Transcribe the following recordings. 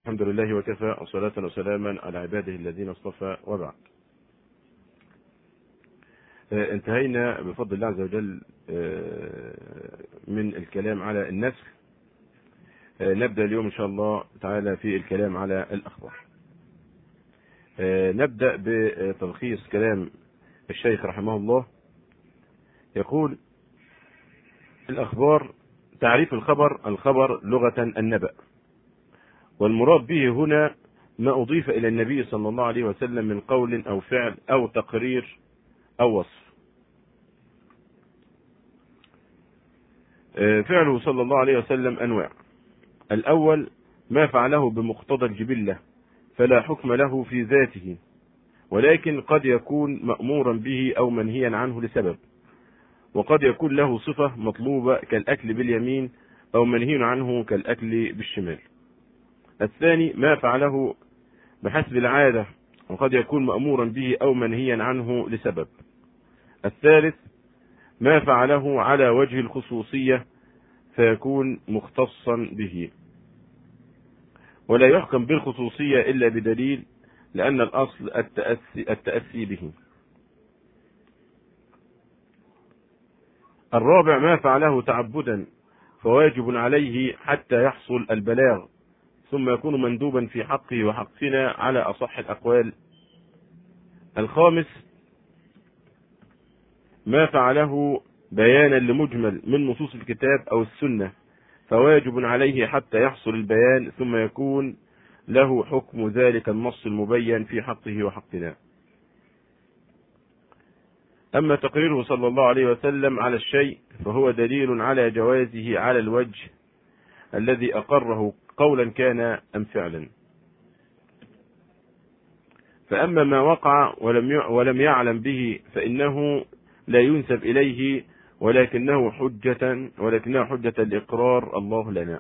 الحمد لله وكفى وصلاة وسلاما على عباده الذين اصطفى وبعد انتهينا بفضل الله عز وجل من الكلام على النسخ نبدأ اليوم إن شاء الله تعالى في الكلام على الأخبار نبدأ بتلخيص كلام الشيخ رحمه الله يقول الأخبار تعريف الخبر الخبر لغة النبأ والمراد به هنا ما أضيف إلى النبي صلى الله عليه وسلم من قول أو فعل أو تقرير أو وصف فعله صلى الله عليه وسلم أنواع الأول ما فعله بمقتضى الجبلة فلا حكم له في ذاته ولكن قد يكون مأمورا به أو منهيا عنه لسبب وقد يكون له صفة مطلوبة كالأكل باليمين أو منهي عنه كالأكل بالشمال الثاني ما فعله بحسب العادة وقد يكون مأمورا به أو منهيا عنه لسبب الثالث ما فعله على وجه الخصوصية فيكون مختصا به ولا يحكم بالخصوصية إلا بدليل لأن الأصل التأسي, التأسي به الرابع ما فعله تعبدا فواجب عليه حتى يحصل البلاغ ثم يكون مندوبا في حقه وحقنا على أصح الأقوال الخامس ما فعله بيانا لمجمل من نصوص الكتاب أو السنة فواجب عليه حتى يحصل البيان ثم يكون له حكم ذلك النص المبين في حقه وحقنا أما تقريره صلى الله عليه وسلم على الشيء فهو دليل على جوازه على الوجه الذي أقره قولا كان أم فعلا فأما ما وقع ولم ولم يعلم به فإنه لا ينسب إليه ولكنه حجة ولكنه حجة الإقرار الله لنا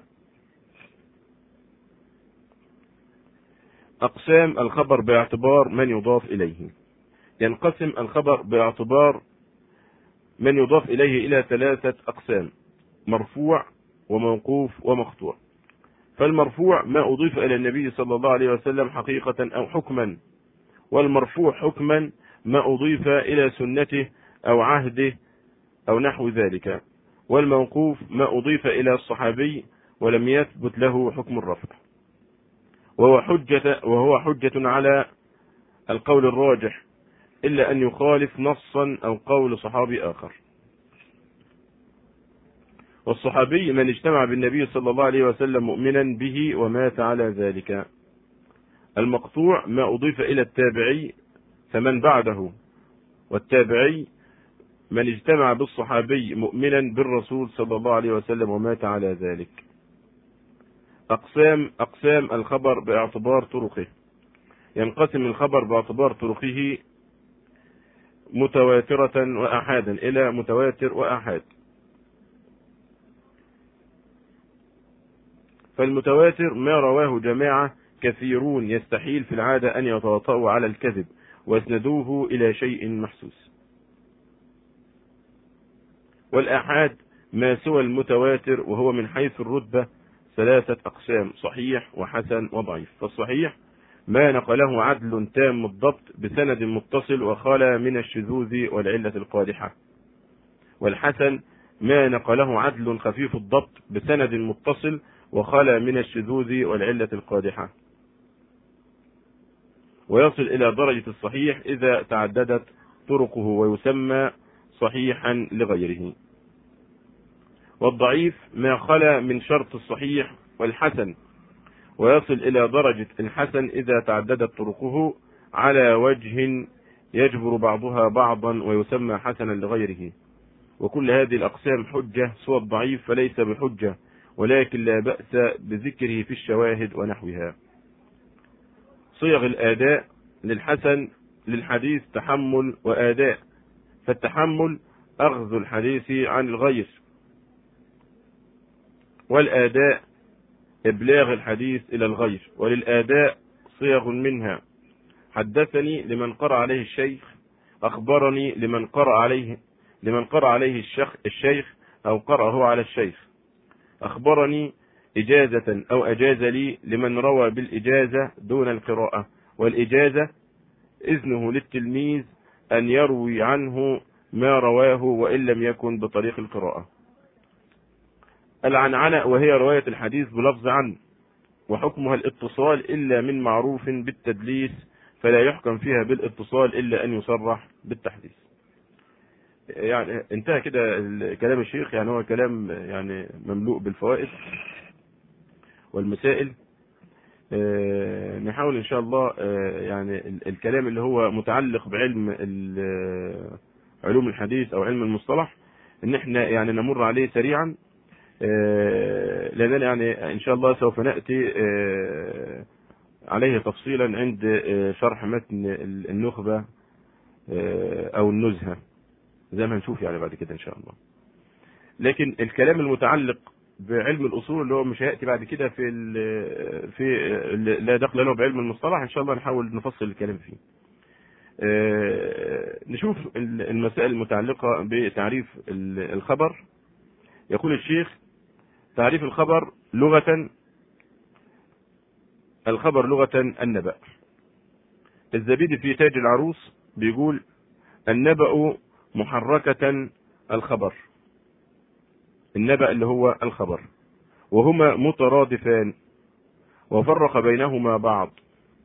أقسام الخبر باعتبار من يضاف إليه ينقسم الخبر باعتبار من يضاف إليه إلى ثلاثة أقسام مرفوع وموقوف ومقطوع فالمرفوع ما أضيف إلى النبي صلى الله عليه وسلم حقيقة أو حكما والمرفوع حكما ما أضيف إلى سنته أو عهده أو نحو ذلك والموقوف ما أضيف إلى الصحابي ولم يثبت له حكم الرفع وهو حجة وهو حجة على القول الراجح إلا أن يخالف نصا أو قول صحابي آخر والصحابي من اجتمع بالنبي صلى الله عليه وسلم مؤمنا به ومات على ذلك المقطوع ما أضيف إلى التابعي فمن بعده والتابعي من اجتمع بالصحابي مؤمنا بالرسول صلى الله عليه وسلم ومات على ذلك أقسام أقسام الخبر باعتبار طرقه ينقسم الخبر باعتبار طرقه متواترة وأحادا إلى متواتر وأحاد فالمتواتر ما رواه جماعة كثيرون يستحيل في العادة أن يتواطؤوا على الكذب واسندوه إلى شيء محسوس والآحاد ما سوى المتواتر وهو من حيث الرتبة ثلاثة أقسام صحيح وحسن وضعيف فالصحيح ما نقله عدل تام الضبط بسند متصل وخلا من الشذوذ والعلة القادحة والحسن ما نقله عدل خفيف الضبط بسند متصل وخلا من الشذوذ والعلة القادحة ويصل إلى درجة الصحيح إذا تعددت طرقه ويسمى صحيحا لغيره والضعيف ما خلا من شرط الصحيح والحسن ويصل إلى درجة الحسن إذا تعددت طرقه على وجه يجبر بعضها بعضا ويسمى حسنا لغيره وكل هذه الأقسام حجة سوى الضعيف فليس بحجة ولكن لا بأس بذكره في الشواهد ونحوها صيغ الآداء للحسن للحديث تحمل وآداء فالتحمل أخذ الحديث عن الغير والآداء إبلاغ الحديث إلى الغير وللآداء صيغ منها حدثني لمن قرأ عليه الشيخ أخبرني لمن قرأ عليه لمن قرأ عليه الشيخ, الشيخ أو قرأه على الشيخ أخبرني إجازة أو أجاز لي لمن روى بالإجازة دون القراءة والإجازة إذنه للتلميذ أن يروي عنه ما رواه وإن لم يكن بطريق القراءة العنعنة وهي رواية الحديث بلفظ عن وحكمها الاتصال إلا من معروف بالتدليس فلا يحكم فيها بالاتصال إلا أن يصرح بالتحديث يعني انتهى كده كلام الشيخ يعني هو كلام يعني مملوء بالفوائد والمسائل آه، نحاول ان شاء الله آه، يعني الكلام اللي هو متعلق بعلم علوم الحديث او علم المصطلح ان احنا يعني نمر عليه سريعا آه، لاننا يعني ان شاء الله سوف ناتي عليه تفصيلا عند شرح متن النخبه او النزهه زي ما هنشوف يعني بعد كده ان شاء الله لكن الكلام المتعلق بعلم الاصول اللي هو مش هياتي بعد كده في ال في لا دخل له بعلم المصطلح ان شاء الله نحاول نفصل الكلام فيه. آه، نشوف المسائل المتعلقه بتعريف الخبر يقول الشيخ تعريف الخبر لغة الخبر لغة النبأ الزبيدي في تاج العروس بيقول النبأ محركة الخبر النبأ اللي هو الخبر وهما مترادفان وفرق بينهما بعض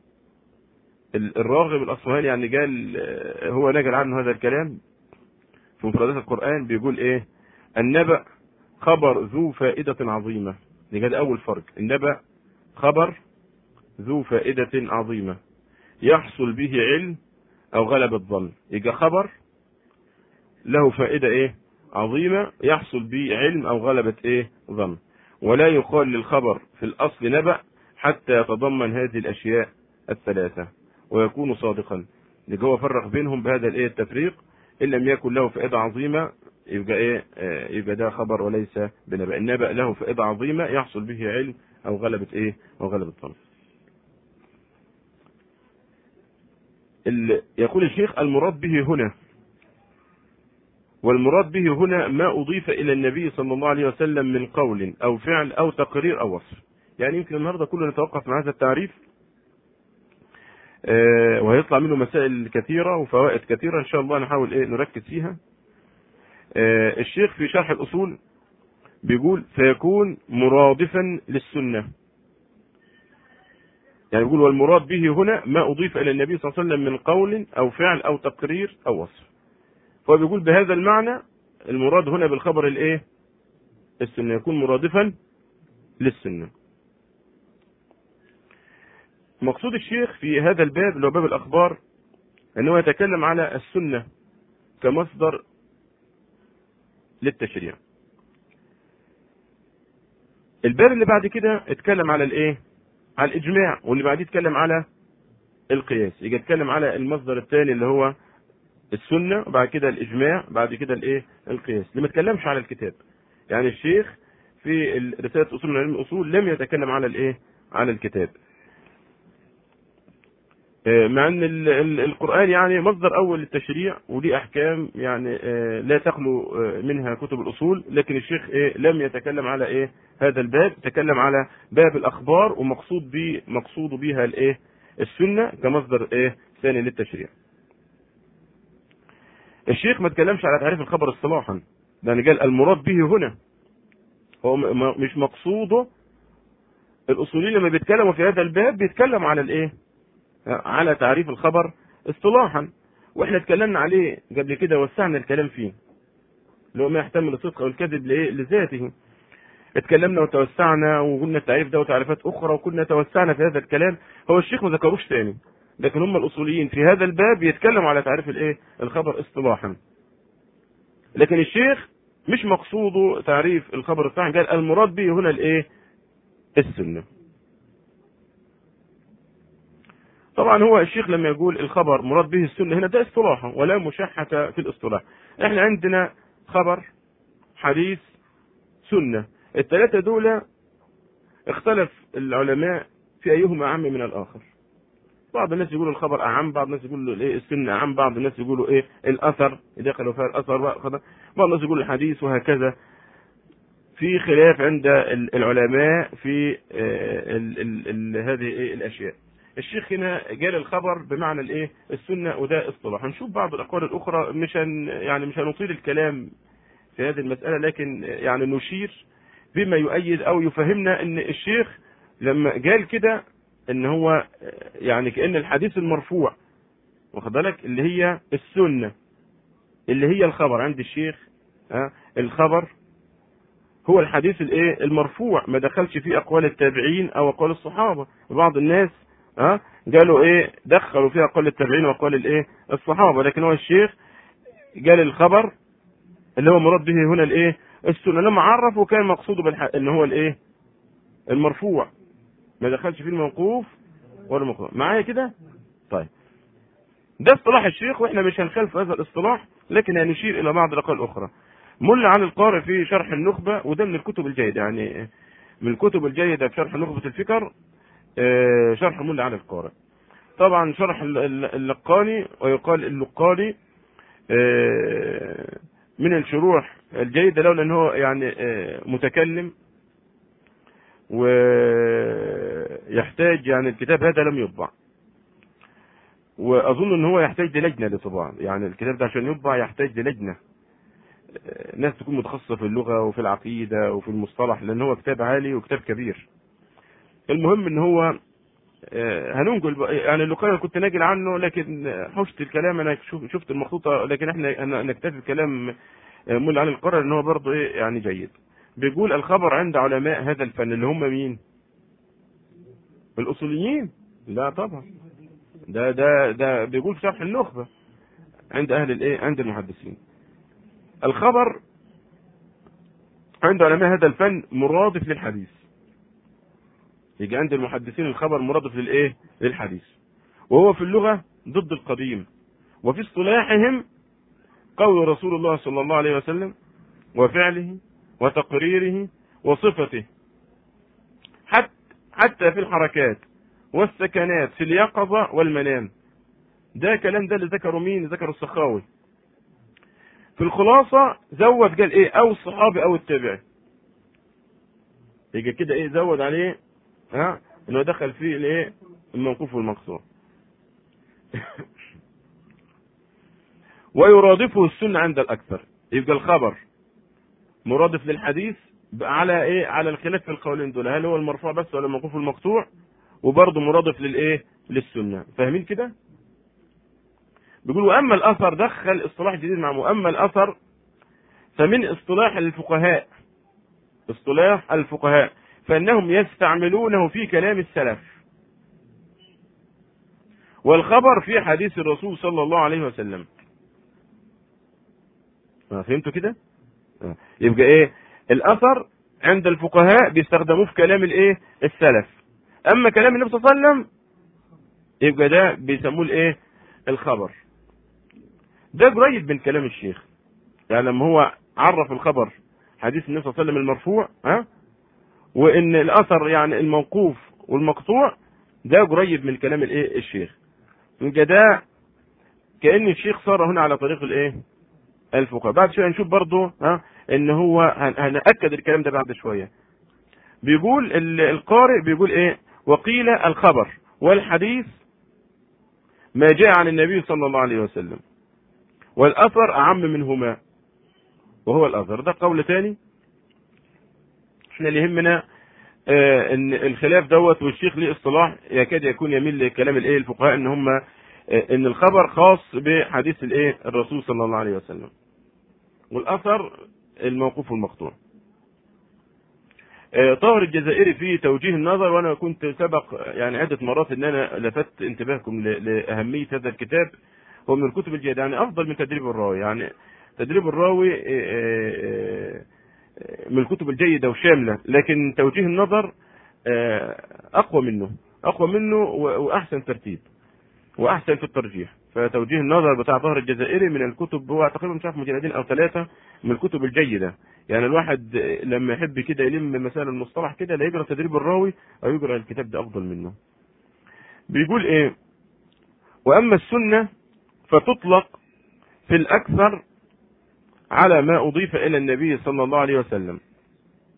الراغب الاصفهاني يعني قال هو نقل عنه هذا الكلام في مفردات القرآن بيقول ايه النبأ خبر ذو فائدة عظيمة ده أول فرق النبأ خبر ذو فائدة عظيمة يحصل به علم أو غلب الظن يبقى خبر له فائدة إيه عظيمة يحصل به علم أو غلبة إيه ظن ولا يقال للخبر في الأصل نبأ حتى يتضمن هذه الأشياء الثلاثة ويكون صادقا اللي هو فرق بينهم بهذا الايه التفريق ان لم يكن له فائده عظيمه يبقى ايه آه، يبقى ده خبر وليس بنبأ النبأ له فائده عظيمه يحصل به علم او غلبة ايه او غلبة ظن يقول الشيخ المراد به هنا والمراد به هنا ما أضيف إلى النبي صلى الله عليه وسلم من قول أو فعل أو تقرير أو وصف يعني يمكن النهاردة كله نتوقف مع هذا التعريف آه، وهيطلع منه مسائل كثيرة وفوائد كثيرة إن شاء الله نحاول إيه نركز فيها آه، الشيخ في شرح الأصول بيقول فيكون مرادفا للسنة يعني يقول والمراد به هنا ما أضيف إلى النبي صلى الله عليه وسلم من قول أو فعل أو تقرير أو وصف فهو بيقول بهذا المعنى المراد هنا بالخبر الايه السنه يكون مرادفا للسنه مقصود الشيخ في هذا الباب اللي هو باب الاخبار انه يتكلم على السنه كمصدر للتشريع الباب اللي بعد كده اتكلم على الايه على الاجماع واللي بعديه اتكلم على القياس يجي اتكلم على المصدر الثاني اللي هو السنه وبعد كده الاجماع بعد كده الايه القياس لما اتكلمش على الكتاب يعني الشيخ في رساله اصول من علم الاصول لم يتكلم على الايه على الكتاب آه، مع ان القران يعني مصدر اول للتشريع وليه احكام يعني آه، لا تخلو آه، منها كتب الاصول لكن الشيخ ايه لم يتكلم على ايه هذا الباب تكلم على باب الاخبار ومقصود به مقصود بها الايه السنه كمصدر ايه ثاني للتشريع الشيخ ما تكلمش على تعريف الخبر اصطلاحا لان قال المراد به هنا هو مش مقصوده الاصوليين لما بيتكلموا في هذا الباب بيتكلموا على الايه على تعريف الخبر اصطلاحا واحنا اتكلمنا عليه قبل كده وسعنا الكلام فيه اللي هو ما يحتمل الصدق او الكذب لايه لذاته اتكلمنا وتوسعنا وقلنا التعريف ده وتعريفات اخرى وكنا توسعنا في هذا الكلام هو الشيخ ما ذكروش تاني لكن هم الاصوليين في هذا الباب يتكلموا على تعريف الايه الخبر اصطلاحا لكن الشيخ مش مقصوده تعريف الخبر الصحيح قال المراد به هنا الايه السنه طبعا هو الشيخ لما يقول الخبر مراد به السنه هنا ده اصطلاحا ولا مشحه في الاصطلاح احنا عندنا خبر حديث سنه الثلاثه دول اختلف العلماء في ايهما اعم من الاخر بعض الناس يقولوا الخبر اعم بعض الناس يقولوا الايه السنه اعم بعض الناس يقولوا ايه الاثر دخلوا فيها الاثر بعض الناس يقولوا الحديث وهكذا في خلاف عند العلماء في ال ال ال هذه الاشياء الشيخ هنا جال الخبر بمعنى الايه السنه وده اصطلاح هنشوف بعض الاقوال الاخرى مش هن يعني مش هنطيل الكلام في هذه المساله لكن يعني نشير بما يؤيد او يفهمنا ان الشيخ لما قال كده ان هو يعني كان الحديث المرفوع واخد بالك اللي هي السنه اللي هي الخبر عند الشيخ ها الخبر هو الحديث الايه المرفوع ما دخلش فيه اقوال التابعين او اقوال الصحابه بعض الناس ها قالوا ايه دخلوا فيها اقوال التابعين واقوال الايه الصحابه لكن هو الشيخ قال الخبر اللي هو مراد به هنا الايه السنه لما عرف وكان مقصوده بالح... ان هو الايه المرفوع ما دخلش فيه الموقوف ولا الموقوف معايا كده طيب ده اصطلاح الشيخ واحنا مش هنخالف هذا الاصطلاح لكن هنشير الى بعض الاقوال الاخرى ملا عن القارئ في شرح النخبه وده من الكتب الجيده يعني من الكتب الجيده في شرح نخبه الفكر شرح ملا عن القارئ طبعا شرح اللقاني ويقال اللقاني من الشروح الجيدة لولا ان هو يعني متكلم ويحتاج يعني الكتاب هذا لم يطبع واظن ان هو يحتاج للجنه لطباعه يعني الكتاب ده عشان يطبع يحتاج للجنه ناس تكون متخصصه في اللغه وفي العقيده وفي المصطلح لان هو كتاب عالي وكتاب كبير المهم ان هو هننقل يعني اللقاء كنت ناقل عنه لكن حشت الكلام انا شفت المخطوطه لكن احنا نكتفي بكلام مول عن القرار ان هو برضه ايه يعني جيد بيقول الخبر عند علماء هذا الفن اللي هم مين الاصوليين لا طبعا ده ده ده بيقول في شرح النخبه عند اهل الايه عند المحدثين الخبر عند علماء هذا الفن مرادف للحديث يجي عند المحدثين الخبر مرادف للايه للحديث وهو في اللغه ضد القديم وفي اصطلاحهم قول رسول الله صلى الله عليه وسلم وفعله وتقريره وصفته حتى حتى في الحركات والسكنات في اليقظة والمنام ده كلام ده اللي ذكره مين ذكره السخاوي في الخلاصة زود قال ايه او الصحابي او التابعي يجي كده ايه زود عليه ها انه دخل فيه الايه الموقوف والمقصور ويرادفه السنة عند الأكثر يبقى الخبر مرادف للحديث على ايه على الخلاف في القولين دول هل هو المرفوع بس ولا الموقوف المقطوع وبرضه مرادف للايه للسنة فاهمين كده بيقول واما الاثر دخل اصطلاح جديد مع واما الاثر فمن اصطلاح الفقهاء اصطلاح الفقهاء فانهم يستعملونه في كلام السلف والخبر في حديث الرسول صلى الله عليه وسلم فهمتوا كده يبقى ايه الاثر عند الفقهاء بيستخدموه في كلام الايه السلف اما كلام النبي صلى الله عليه وسلم يبقى ده بيسموه الايه الخبر ده قريب من كلام الشيخ يعني لما هو عرف الخبر حديث النبي صلى الله عليه وسلم المرفوع ها وان الاثر يعني الموقوف والمقطوع ده قريب من كلام الايه الشيخ يبقى ده كان الشيخ صار هنا على طريق الايه الفقهاء بعد شويه نشوف برضه ها ان هو هنأكد الكلام ده بعد شويه بيقول القارئ بيقول ايه وقيل الخبر والحديث ما جاء عن النبي صلى الله عليه وسلم والاثر اعم منهما وهو الاثر ده قول تاني احنا اللي يهمنا آه ان الخلاف دوت والشيخ ليه اصطلاح يكاد يكون يميل لكلام الايه الفقهاء ان هم آه ان الخبر خاص بحديث الايه الرسول صلى الله عليه وسلم والاثر الموقوف والمقطوع آه طاهر الجزائري في توجيه النظر وانا كنت سبق يعني عده مرات ان انا لفت انتباهكم لاهميه هذا الكتاب هو من الكتب الجيده يعني افضل من تدريب الراوي يعني تدريب الراوي من الكتب الجيده وشامله لكن توجيه النظر اقوى منه اقوى منه واحسن ترتيب واحسن في الترجيح فتوجيه النظر بتاع طاهر الجزائري من الكتب هو تقريبا مش عارف مجلدين او ثلاثه من الكتب الجيده يعني الواحد لما يحب كده يلم مسائل المصطلح كده لا يقرا تدريب الراوي او يقرا الكتاب ده افضل منه بيقول ايه واما السنه فتطلق في الاكثر على ما اضيف الى النبي صلى الله عليه وسلم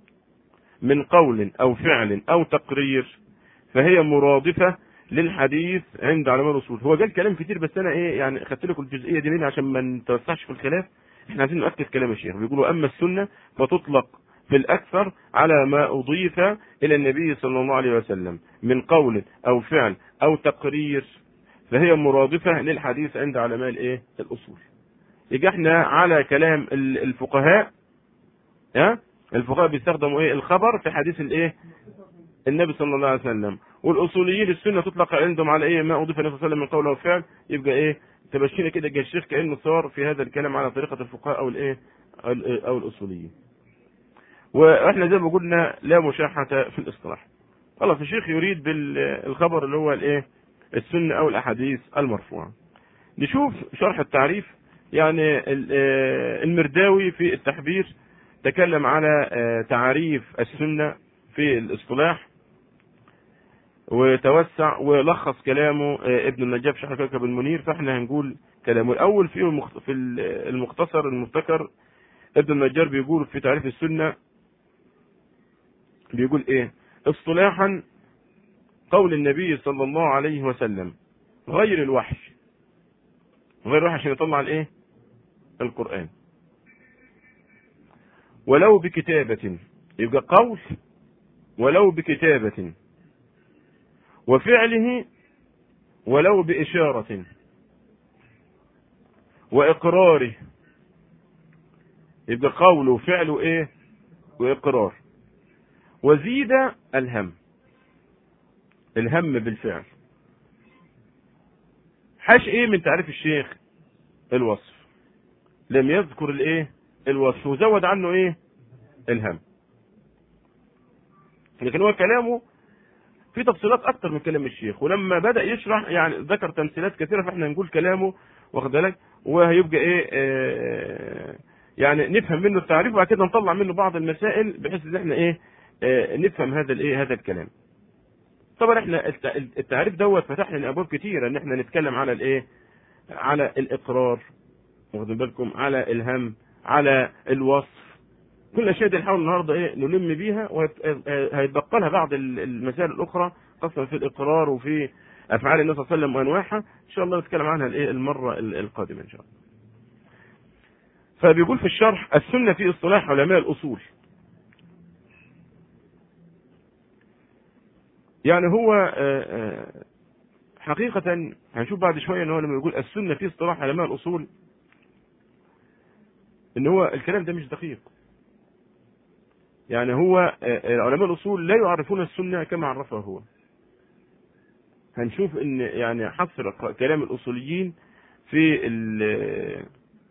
من قول أو فعل أو تقرير فهي مرادفة للحديث عند علماء الأصول هو قال كلام كتير بس أنا إيه يعني خدت لكم الجزئية دي منين عشان ما نتوسعش في الخلاف احنا عايزين نؤكد كلام الشيخ بيقولوا أما السنة فتطلق في الأكثر على ما أضيف إلى النبي صلى الله عليه وسلم من قول أو فعل أو تقرير فهي مرادفة للحديث عند علماء الإيه الأصول يبقى احنا على كلام الفقهاء ها الفقهاء بيستخدموا ايه الخبر في حديث الايه النبي صلى الله عليه وسلم والاصوليين السنه تطلق عندهم على ايه ما اضيف النبي صلى الله عليه وسلم من قول او فعل يبقى ايه تبشينا كده جه الشيخ كانه صار في هذا الكلام على طريقه الفقهاء او الايه او الاصوليين واحنا زي ما قلنا لا مشاحه في الاصطلاح خلاص الشيخ يريد بالخبر اللي هو الايه السنه او الاحاديث المرفوعه نشوف شرح التعريف يعني المرداوي في التحبير تكلم على تعريف السنة في الاصطلاح وتوسع ولخص كلامه ابن النجاب شرح كوكب المنير فاحنا هنقول كلامه الاول في في المختصر المبتكر ابن النجار بيقول في تعريف السنة بيقول ايه اصطلاحا قول النبي صلى الله عليه وسلم غير الوحي غير الوحي عشان يطلع الايه القرآن ولو بكتابة يبقى قول ولو بكتابة وفعله ولو بإشارة وإقراره يبقى قوله وفعله إيه وإقرار وزيد الهم الهم بالفعل حاش إيه من تعريف الشيخ الوصف لم يذكر الايه الوصف وزود عنه ايه الهم لكن هو كلامه في تفصيلات اكتر من كلام الشيخ ولما بدا يشرح يعني ذكر تمثيلات كثيره فاحنا نقول كلامه واخد بالك وهيبقى ايه آه يعني نفهم منه التعريف وبعد كده نطلع منه بعض المسائل بحيث ان احنا ايه آه نفهم هذا الايه هذا الكلام طبعا احنا التعريف دوت فتح لنا ابواب كثيره ان احنا نتكلم على الايه على الاقرار واخدين بالكم على الهم على الوصف كل الاشياء دي نحاول النهارده ايه نلم بيها وهيتبقى لها بعض المسائل الاخرى خاصه في الاقرار وفي افعال النبي صلى الله عليه وسلم وانواعها ان شاء الله نتكلم عنها الايه المره القادمه ان شاء الله فبيقول في الشرح السنه في اصطلاح علماء الاصول يعني هو حقيقة هنشوف بعد شوية ان هو لما يقول السنة في اصطلاح علماء الاصول ان هو الكلام ده مش دقيق يعني هو علماء الاصول لا يعرفون السنه كما عرفها هو هنشوف ان يعني حصر كلام الاصوليين في ال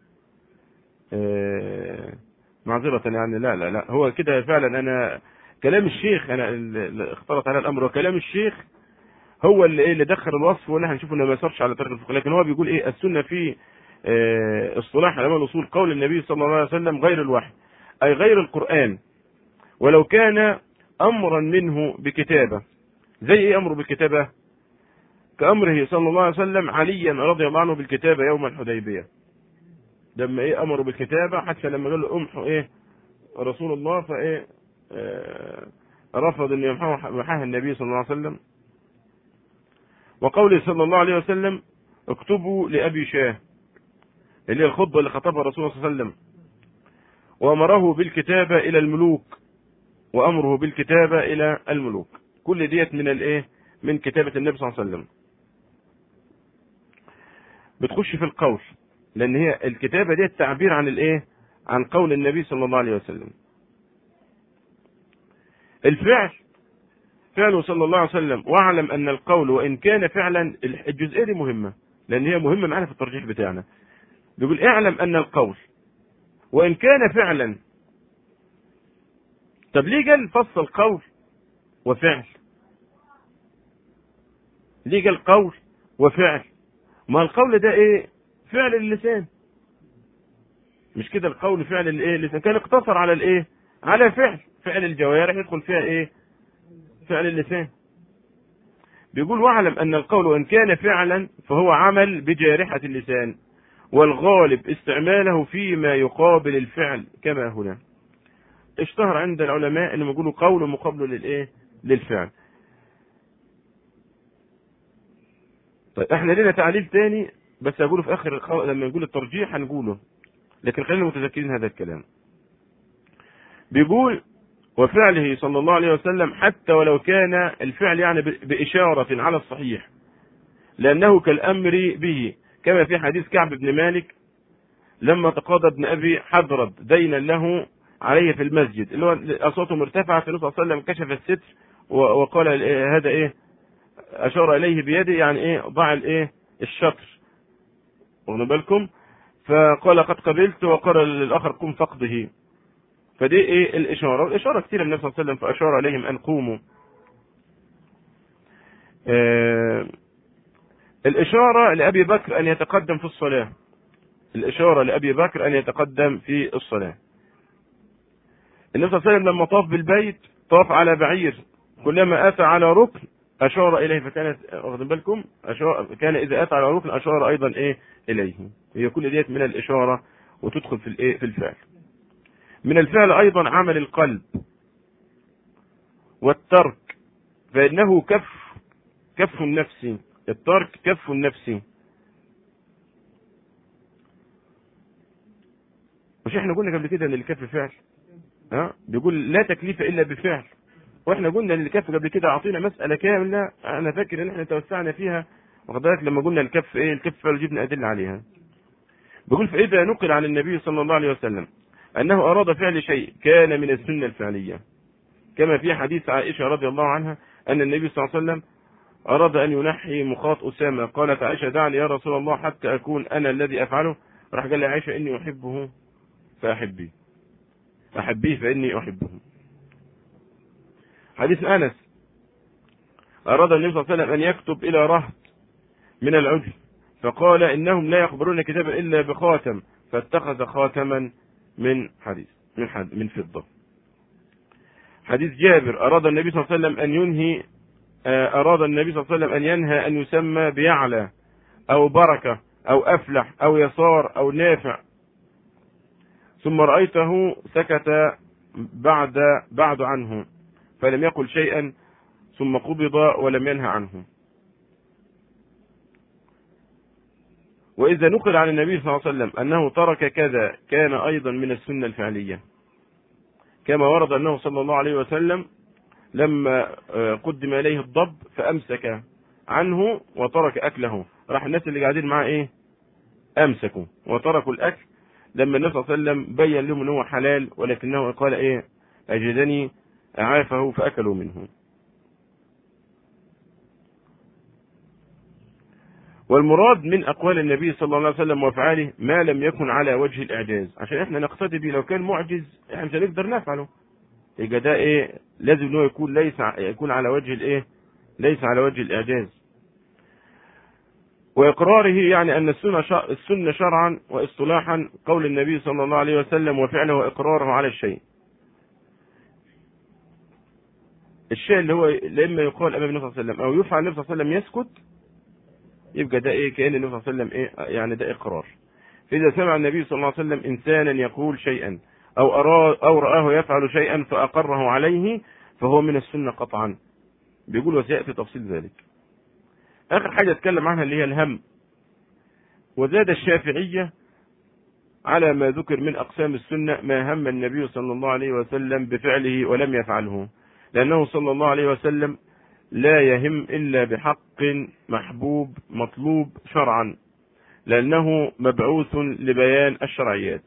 معذرة يعني لا لا لا هو كده فعلا انا كلام الشيخ انا اللي اختلط على الامر وكلام الشيخ هو اللي ايه اللي دخل الوصف وانا هنشوف انه ما يصرش على طريق الفقه لكن هو بيقول ايه السنه في اصطلاح علماء الاصول قول النبي صلى الله عليه وسلم غير الوحي اي غير القران ولو كان امرا منه بكتابه زي ايه امره بالكتابه كامره صلى الله عليه وسلم عليا رضي الله عنه بالكتابه يوم الحديبيه لما ايه امره بالكتابه حتى لما قال له امحوا ايه رسول الله فايه آه رفض ان يمحاها النبي صلى الله عليه وسلم وقوله صلى الله عليه وسلم اكتبوا لابي شاه اللي هي الخطبة اللي خطبها الرسول صلى الله عليه وسلم وأمره بالكتابة إلى الملوك وأمره بالكتابة إلى الملوك كل ديت من الإيه من كتابة النبي صلى الله عليه وسلم بتخش في القول لأن هي الكتابة دي التعبير عن الإيه عن قول النبي صلى الله عليه وسلم الفعل فعله صلى الله عليه وسلم واعلم أن القول وإن كان فعلا الجزئية دي مهمة لأن هي مهمة معانا في الترجيح بتاعنا بيقول اعلم ان القول وان كان فعلا طب ليه قال فصل قول وفعل ليه قال قول وفعل ما القول ده ايه فعل اللسان مش كده القول فعل الايه اللسان كان اقتصر على الايه على فعل فعل الجوارح يدخل فيها ايه فعل اللسان بيقول واعلم ان القول وان كان فعلا فهو عمل بجارحة اللسان والغالب استعماله فيما يقابل الفعل كما هنا اشتهر عند العلماء انهم يقولوا قول مقابله للايه للفعل طيب احنا لنا تعليل تاني بس اقوله في اخر الخ... لما نقول الترجيح هنقوله لكن خلينا متذكرين هذا الكلام بيقول وفعله صلى الله عليه وسلم حتى ولو كان الفعل يعني بإشارة على الصحيح لأنه كالأمر به كما في حديث كعب بن مالك لما تقاضى ابن أبي حضرد دينا له عليه في المسجد اللي هو أصواته مرتفعة في النبي صلى الله عليه وسلم كشف الستر وقال هذا إيه أشار إليه بيده يعني إيه ضع الإيه الشطر واخدوا بالكم فقال قد قبلت وقال للآخر قم فقده فدي ايه الاشاره والاشاره كثير النبي صلى الله عليه وسلم فاشار عليهم ان قوموا آه الاشاره لابي بكر ان يتقدم في الصلاه الاشاره لابي بكر ان يتقدم في الصلاه النبي صلى الله عليه وسلم لما طاف بالبيت طاف على بعير كلما اتى على ركن اشار اليه فكانت واخدين بالكم أشار كان اذا اتى على ركن اشار ايضا ايه اليه هي كل ديت من الاشاره وتدخل في الايه في الفعل من الفعل ايضا عمل القلب والترك فانه كف كف النفس الترك كف النفس مش احنا قلنا قبل كده ان الكف فعل ها بيقول لا تكليف الا بفعل واحنا قلنا ان الكف قبل كده اعطينا مساله كامله انا فاكر ان احنا توسعنا فيها واخد بالك لما قلنا الكف ايه الكف فعل جبنا ادله عليها بيقول فاذا نقل عن النبي صلى الله عليه وسلم أنه أراد فعل شيء كان من السنة الفعلية كما في حديث عائشة رضي الله عنها أن النبي صلى الله عليه وسلم أراد أن ينحي مخاط أسامة قالت عائشة دعني يا رسول الله حتى أكون أنا الذي أفعله راح قال لعائشة إني أحبه فأحبيه أحبيه فإني أحبه حديث أنس أراد النبي صلى الله عليه وسلم أن يكتب إلى رهط من العجل فقال إنهم لا يقبلون كتابا إلا بخاتم فاتخذ خاتما من حديث من حد من فضة حديث جابر أراد النبي صلى الله عليه وسلم أن ينهي أراد النبي صلى الله عليه وسلم أن ينهى أن يسمى بيعلى أو بركة أو أفلح أو يسار أو نافع ثم رأيته سكت بعد بعد عنه فلم يقل شيئا ثم قبض ولم ينهى عنه وإذا نقل عن النبي صلى الله عليه وسلم أنه ترك كذا كان أيضا من السنة الفعلية كما ورد أنه صلى الله عليه وسلم لما قدم إليه الضب فأمسك عنه وترك أكله راح الناس اللي قاعدين معاه إيه أمسكوا وتركوا الأكل لما النبي صلى الله عليه وسلم بين لهم أنه حلال ولكنه قال إيه أجدني أعافه فأكلوا منه والمراد من اقوال النبي صلى الله عليه وسلم وافعاله ما لم يكن على وجه الاعجاز عشان احنا نقتدي به لو كان معجز احنا مش هنقدر نفعله يبقى ده ايه لازم انه يكون ليس يكون على وجه الايه ليس على وجه الاعجاز واقراره يعني ان السنه السنه شرعا واصطلاحا قول النبي صلى الله عليه وسلم وفعله واقراره على الشيء الشيء اللي هو اما يقال امام النبي صلى الله عليه وسلم او يفعل النبي صلى الله عليه وسلم يسكت يبقى ده ايه كان النبي صلى الله عليه وسلم ايه يعني ده اقرار فاذا سمع النبي صلى الله عليه وسلم انسانا يقول شيئا او اراه او راه يفعل شيئا فاقره عليه فهو من السنه قطعا بيقول وسياتي تفصيل ذلك اخر حاجه اتكلم عنها اللي هي الهم وزاد الشافعيه على ما ذكر من اقسام السنه ما هم النبي صلى الله عليه وسلم بفعله ولم يفعله لانه صلى الله عليه وسلم لا يهم إلا بحق محبوب مطلوب شرعا لأنه مبعوث لبيان الشرعيات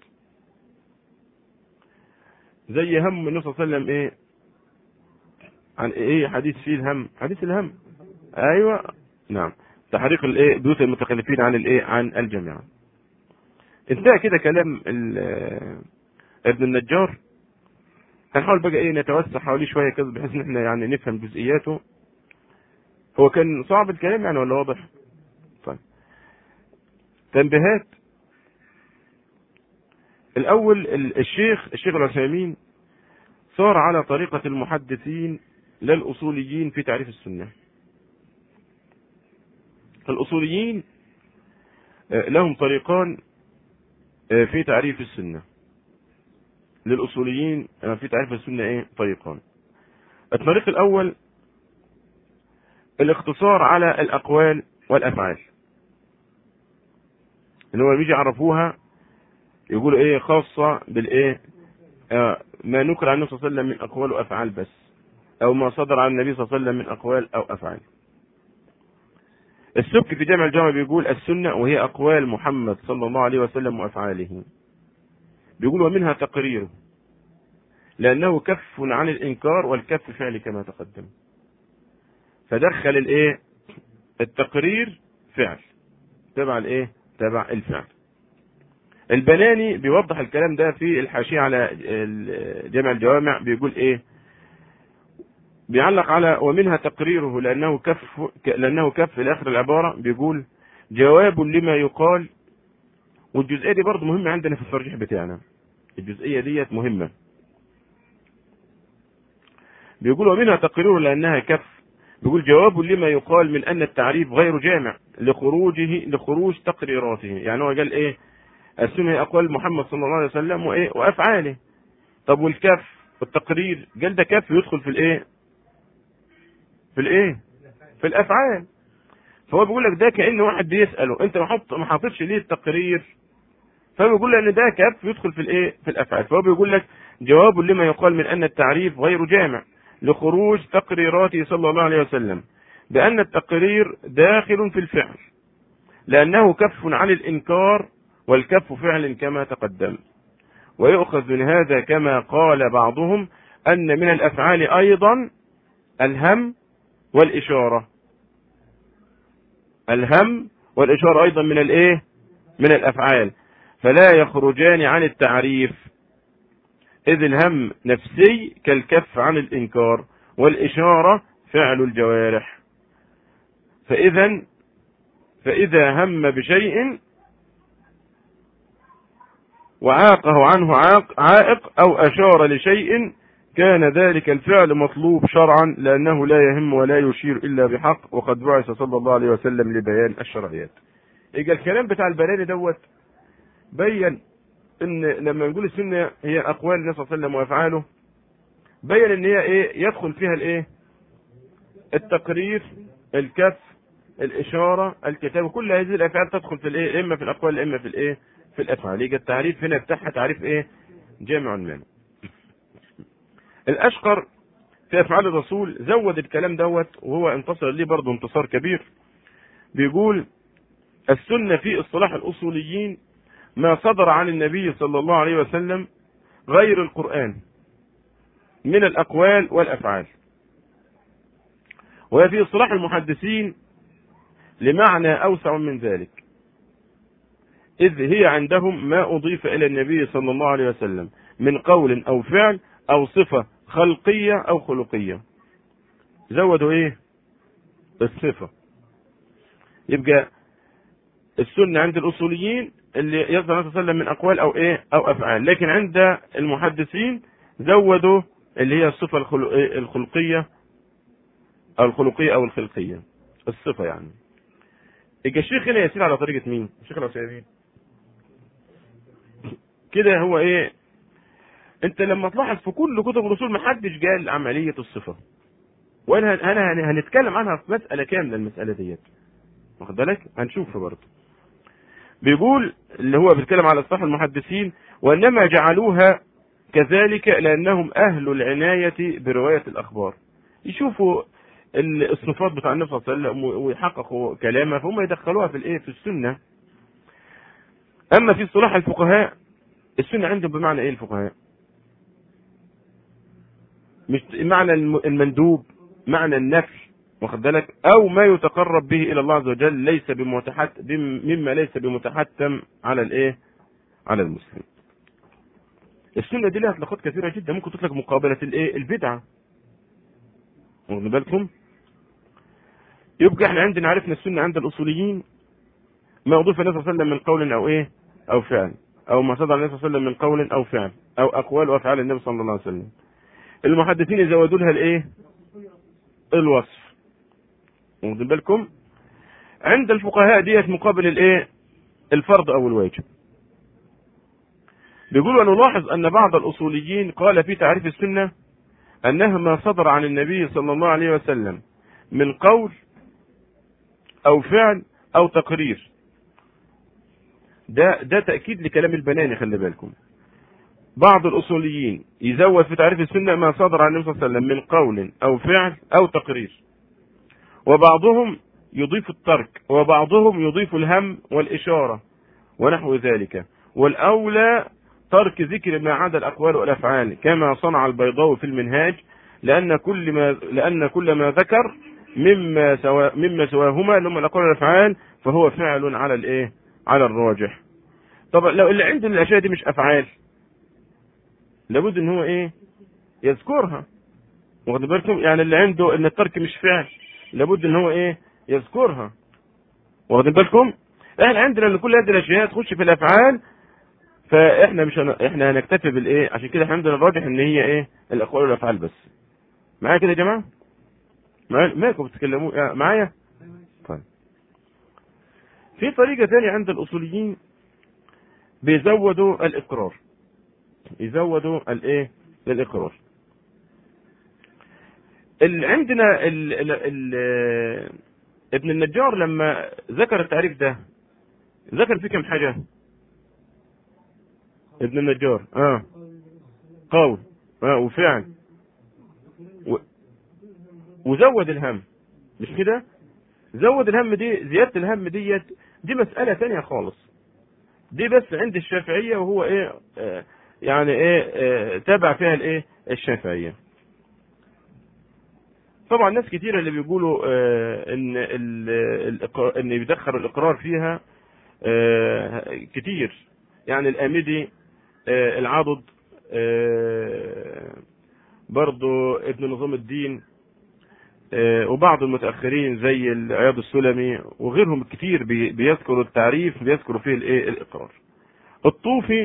زي هم النبي صلى الله عليه وسلم ايه عن ايه حديث فيه الهم حديث الهم ايوه نعم تحريق الايه بيوت المتخلفين عن الايه عن الجامعه انتهى كده كلام ابن النجار هنحاول بقى ايه نتوسع حواليه شويه كده بحيث ان احنا يعني نفهم جزئياته هو كان صعب الكلام يعني ولا واضح طيب تنبيهات الاول الشيخ الشيخ العثيمين صار على طريقة المحدثين لا الاصوليين في تعريف السنة الاصوليين لهم طريقان في تعريف السنة للاصوليين في تعريف السنه ايه طريقان الطريق الاول الاقتصار على الاقوال والافعال اللي هو بيجي يعرفوها يقولوا ايه خاصه بالايه آه ما نقل عن النبي صلى الله عليه وسلم من اقوال وافعال بس او ما صدر عن النبي صلى الله عليه وسلم من اقوال او افعال السبك في جامع الجامع بيقول السنة وهي أقوال محمد صلى الله عليه وسلم وأفعاله بيقول ومنها تقريره لأنه كف عن الإنكار والكف فعل كما تقدم فدخل الإيه التقرير فعل تبع الإيه تبع الفعل البناني بيوضح الكلام ده في الحاشية على جامع الجوامع بيقول إيه بيعلق على ومنها تقريره لأنه كف لأنه كف في آخر العبارة بيقول جواب لما يقال والجزئية دي برضه مهمة عندنا في الترجيح بتاعنا الجزئية ديت مهمة بيقول ومنها تقريره لأنها كف بيقول جواب لما يقال من أن التعريف غير جامع لخروجه لخروج تقريراته يعني هو قال إيه السنة أقوال محمد صلى الله عليه وسلم وإيه وأفعاله طب والكف التقرير قال ده كف يدخل في الإيه في الايه في الافعال فهو بيقول لك ده كان واحد بيساله انت ما حط ما حاططش ليه التقرير فبيقول ان ده كف يدخل في الايه في الافعال فهو بيقول لك جواب لما يقال من ان التعريف غير جامع لخروج تقريراته صلى الله عليه وسلم بان التقرير داخل في الفعل لانه كف عن الانكار والكف فعل كما تقدم ويؤخذ من هذا كما قال بعضهم ان من الافعال ايضا الهم والإشارة الهم والإشارة أيضا من الإيه من الأفعال فلا يخرجان عن التعريف إذ الهم نفسي كالكف عن الإنكار والإشارة فعل الجوارح فإذا فإذا هم بشيء وعاقه عنه عائق أو أشار لشيء كان ذلك الفعل مطلوب شرعا لأنه لا يهم ولا يشير إلا بحق وقد بعث صلى الله عليه وسلم لبيان الشرعيات يبقى الكلام بتاع البراني دوت بين ان لما نقول السنه هي اقوال النبي صلى الله عليه وسلم وافعاله بين ان هي ايه يدخل فيها الايه التقرير الكف الاشاره الكتابه كل هذه الافعال تدخل في الايه اما في الاقوال اما في الايه في الافعال يبقى التعريف هنا بتاعها تعريف ايه جامع مانع الاشقر في افعال الرسول زود الكلام دوت وهو انتصر ليه برضه انتصار كبير بيقول السنه في اصطلاح الاصوليين ما صدر عن النبي صلى الله عليه وسلم غير القران من الاقوال والافعال وهي في اصطلاح المحدثين لمعنى اوسع من ذلك اذ هي عندهم ما اضيف الى النبي صلى الله عليه وسلم من قول او فعل او صفة خلقية او خلقية زودوا ايه الصفة يبقى السنة عند الاصوليين اللي يصدر النبي صلى الله عليه وسلم من اقوال او ايه او افعال لكن عند المحدثين زودوا اللي هي الصفة الخلقية او الخلقية او الخلقية الصفة يعني يبقى الشيخ هنا يسير على طريقة مين الشيخ العثيمين كده هو ايه انت لما تلاحظ في كل كتب الرسول ما حدش قال عمليه الصفه وانا انا هنتكلم عنها في مساله كامله المساله ديت واخد بالك هنشوفها برضه بيقول اللي هو بيتكلم على اصلاح المحدثين وانما جعلوها كذلك لانهم اهل العنايه بروايه الاخبار يشوفوا الصفات بتاع النبي صلى الله عليه وسلم ويحققوا كلامه فهم يدخلوها في الايه في السنه اما في اصطلاح الفقهاء السنه عندهم بمعنى ايه الفقهاء مش معنى المندوب معنى النفي واخد بالك او ما يتقرب به الى الله عز وجل ليس بمتحت مما ليس بمتحتم على الايه على المسلم السنه دي لها اطلاقات كثيره جدا ممكن تطلق مقابله الايه البدعه واخد بالكم يبقى احنا عندنا عرفنا السنه عند الاصوليين ما اضيف النبي صلى الله عليه وسلم من قول او ايه او فعل او ما صدر النبي صلى الله عليه وسلم من قول او فعل او اقوال وافعال النبي صلى الله عليه وسلم المحدثين يزودوا لها الايه الوصف واخدين بالكم عند الفقهاء ديت مقابل الايه الفرض او الواجب بيقول ونلاحظ أن بعض الأصوليين قال في تعريف السنة أنها ما صدر عن النبي صلى الله عليه وسلم من قول أو فعل أو تقرير ده ده تأكيد لكلام البناني خلي بالكم بعض الأصوليين يزود في تعريف السنة ما صدر عن النبي صلى الله عليه وسلم من قول أو فعل أو تقرير وبعضهم يضيف الترك وبعضهم يضيف الهم والإشارة ونحو ذلك والأولى ترك ذكر ما عدا الأقوال والأفعال كما صنع البيضاوي في المنهاج لأن كل ما لأن كل ما ذكر مما سوا مما سواهما اللي هم الأقوال والأفعال فهو فعل على الإيه؟ على الراجح. طبعا لو اللي عنده الأشياء دي مش أفعال لابد إن هو إيه؟ يذكرها. واخد بالكم؟ يعني اللي عنده إن الترك مش فعل لابد إن هو إيه؟ يذكرها. واخد بالكم؟ احنا عندنا ان كل هذه الاشياء تخش في الافعال فاحنا مش هن... احنا هنكتفي بالايه عشان كده احنا عندنا الراجح ان هي ايه الاقوال والافعال بس معايا كده يا جماعه معايا مالكم بتتكلموا معايا طيب في طريقه ثانيه عند الاصوليين بيزودوا الاقرار يزودوا الايه الاقرار اللي عندنا ال... ال... ال... ابن النجار لما ذكر التعريف ده ذكر فيه كم حاجه ابن النجار اه قول اه وفعل و... وزود الهم مش كده زود الهم دي زيادة الهم ديت دي مسألة تانية خالص دي بس عند الشافعية وهو ايه آه يعني ايه آه تابع فيها الايه الشافعية طبعا ناس كتيرة اللي بيقولوا آه ان ال ان بيدخلوا الاقرار فيها آه كتير يعني الامدي آه العضد آه برضو ابن نظام الدين آه وبعض المتاخرين زي العياض السلمي وغيرهم كتير بي بيذكروا التعريف بيذكروا فيه الايه الاقرار الطوفي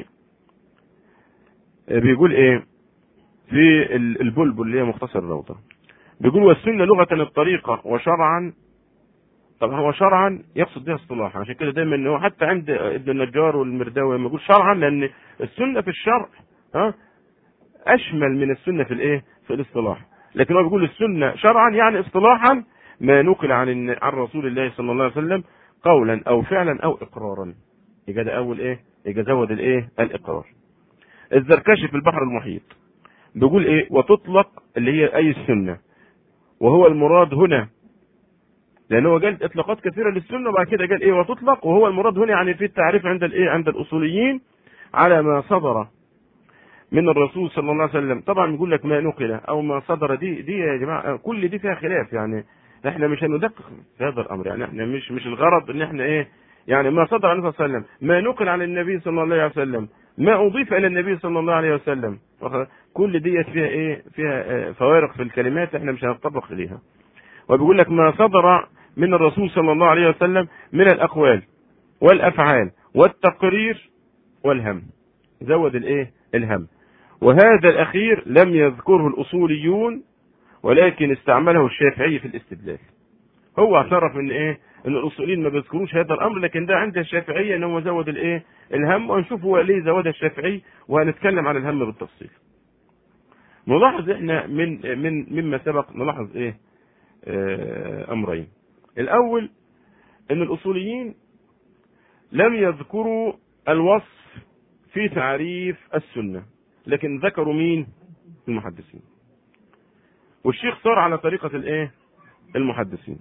بيقول ايه في البلبل اللي هي مختصر الروضه بيقول والسنه لغه الطريقه وشرعا طب هو شرعا يقصد بها اصطلاحا عشان كده دايما ان هو حتى عند ابن النجار والمرداوي لما يقول شرعا لان السنه في الشرع ها اشمل من السنه في الايه في الاصطلاح لكن هو بيقول السنه شرعا يعني اصطلاحا ما نقل عن عن رسول الله صلى الله عليه وسلم قولا او فعلا او اقرارا يبقى ده اول ايه يبقى زود الايه الاقرار الزركشي في البحر المحيط بيقول ايه وتطلق اللي هي اي السنه وهو المراد هنا لان هو قال اطلاقات كثيره للسنه وبعد كده قال ايه وتطلق وهو المراد هنا يعني في التعريف عند الايه عند الاصوليين على ما صدر من الرسول صلى الله عليه وسلم طبعا بيقول لك ما نقل او ما صدر دي دي يا جماعه كل دي فيها خلاف يعني احنا مش هندقق في هذا الامر يعني احنا مش مش الغرض ان احنا ايه يعني ما صدر عن النبي صلى الله عليه وسلم ما نقل عن النبي صلى الله عليه وسلم ما اضيف الى النبي صلى الله عليه وسلم كل ديت فيها ايه فيها فوارق في الكلمات احنا مش هنتطرق اليها وبيقول لك ما صدر من الرسول صلى الله عليه وسلم من الاقوال والافعال والتقرير والهم زود الايه الهم وهذا الاخير لم يذكره الاصوليون ولكن استعمله الشافعي في الاستدلال هو اعترف ان ايه ان الاصوليين ما بيذكروش هذا الامر لكن ده عند الشافعيه ان هو زود الايه الهم وهنشوف هو ليه زودها الشافعي وهنتكلم عن الهم بالتفصيل نلاحظ احنا من من مما سبق نلاحظ ايه آه امرين الاول ان الاصوليين لم يذكروا الوصف في تعريف السنه لكن ذكروا مين المحدثين والشيخ صار على طريقه الايه المحدثين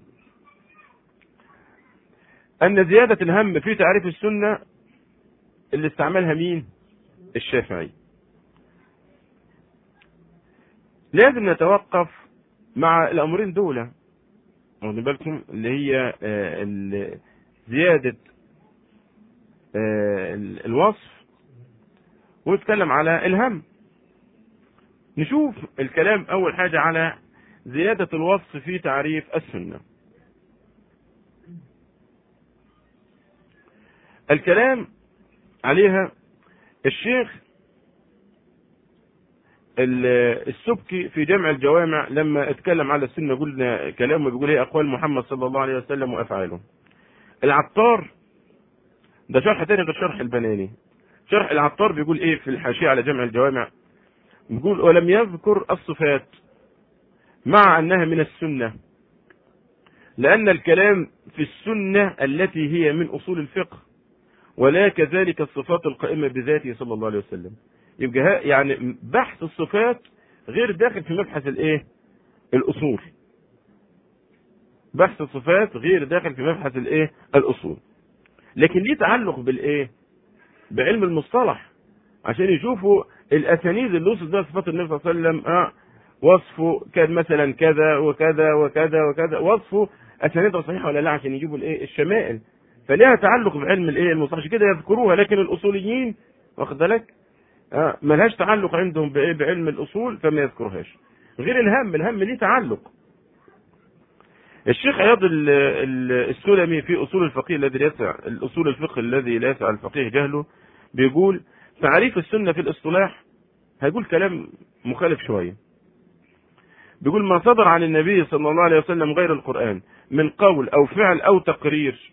ان زياده الهم في تعريف السنه اللي استعملها مين الشافعي لازم نتوقف مع الامرين دول واخدين بالكم اللي هي زياده الوصف ونتكلم على الهم نشوف الكلام اول حاجه على زياده الوصف في تعريف السنه الكلام عليها الشيخ السبكي في جمع الجوامع لما اتكلم على السنه قلنا كلامه بيقول ايه اقوال محمد صلى الله عليه وسلم وافعاله العطار ده شرح تاني غير شرح البناني شرح العطار بيقول ايه في الحاشيه على جمع الجوامع بيقول ولم يذكر الصفات مع انها من السنه لان الكلام في السنه التي هي من اصول الفقه ولا كذلك الصفات القائمه بذاته صلى الله عليه وسلم يبقى ها- يعني بحث الصفات غير داخل في مبحث الايه الاصول بحث الصفات غير داخل في مبحث الايه الاصول لكن ليه تعلق بالايه بعلم المصطلح عشان يشوفوا الاسانيد اللي وصل بها صفات النبي صلى الله عليه وسلم اه وصفه كان مثلا كذا وكذا وكذا وكذا وصفه اسانيده صحيحه ولا لا عشان يجيبوا الايه الشمائل فليها تعلق بعلم الايه المصطلح عشان كده يذكروها لكن الاصوليين واخد بالك آه ملهاش تعلق عندهم بايه بعلم الاصول فما يذكرهاش غير الهم الهم ليه تعلق الشيخ عياض ال- ال- السلمي في اصول الفقيه الذي لا يسع الاصول الفقه الذي لا يسع الفقيه جهله بيقول تعريف السنه في الاصطلاح هيقول كلام مخالف شويه بيقول ما صدر عن النبي صلى الله عليه وسلم غير القران من قول او فعل او تقرير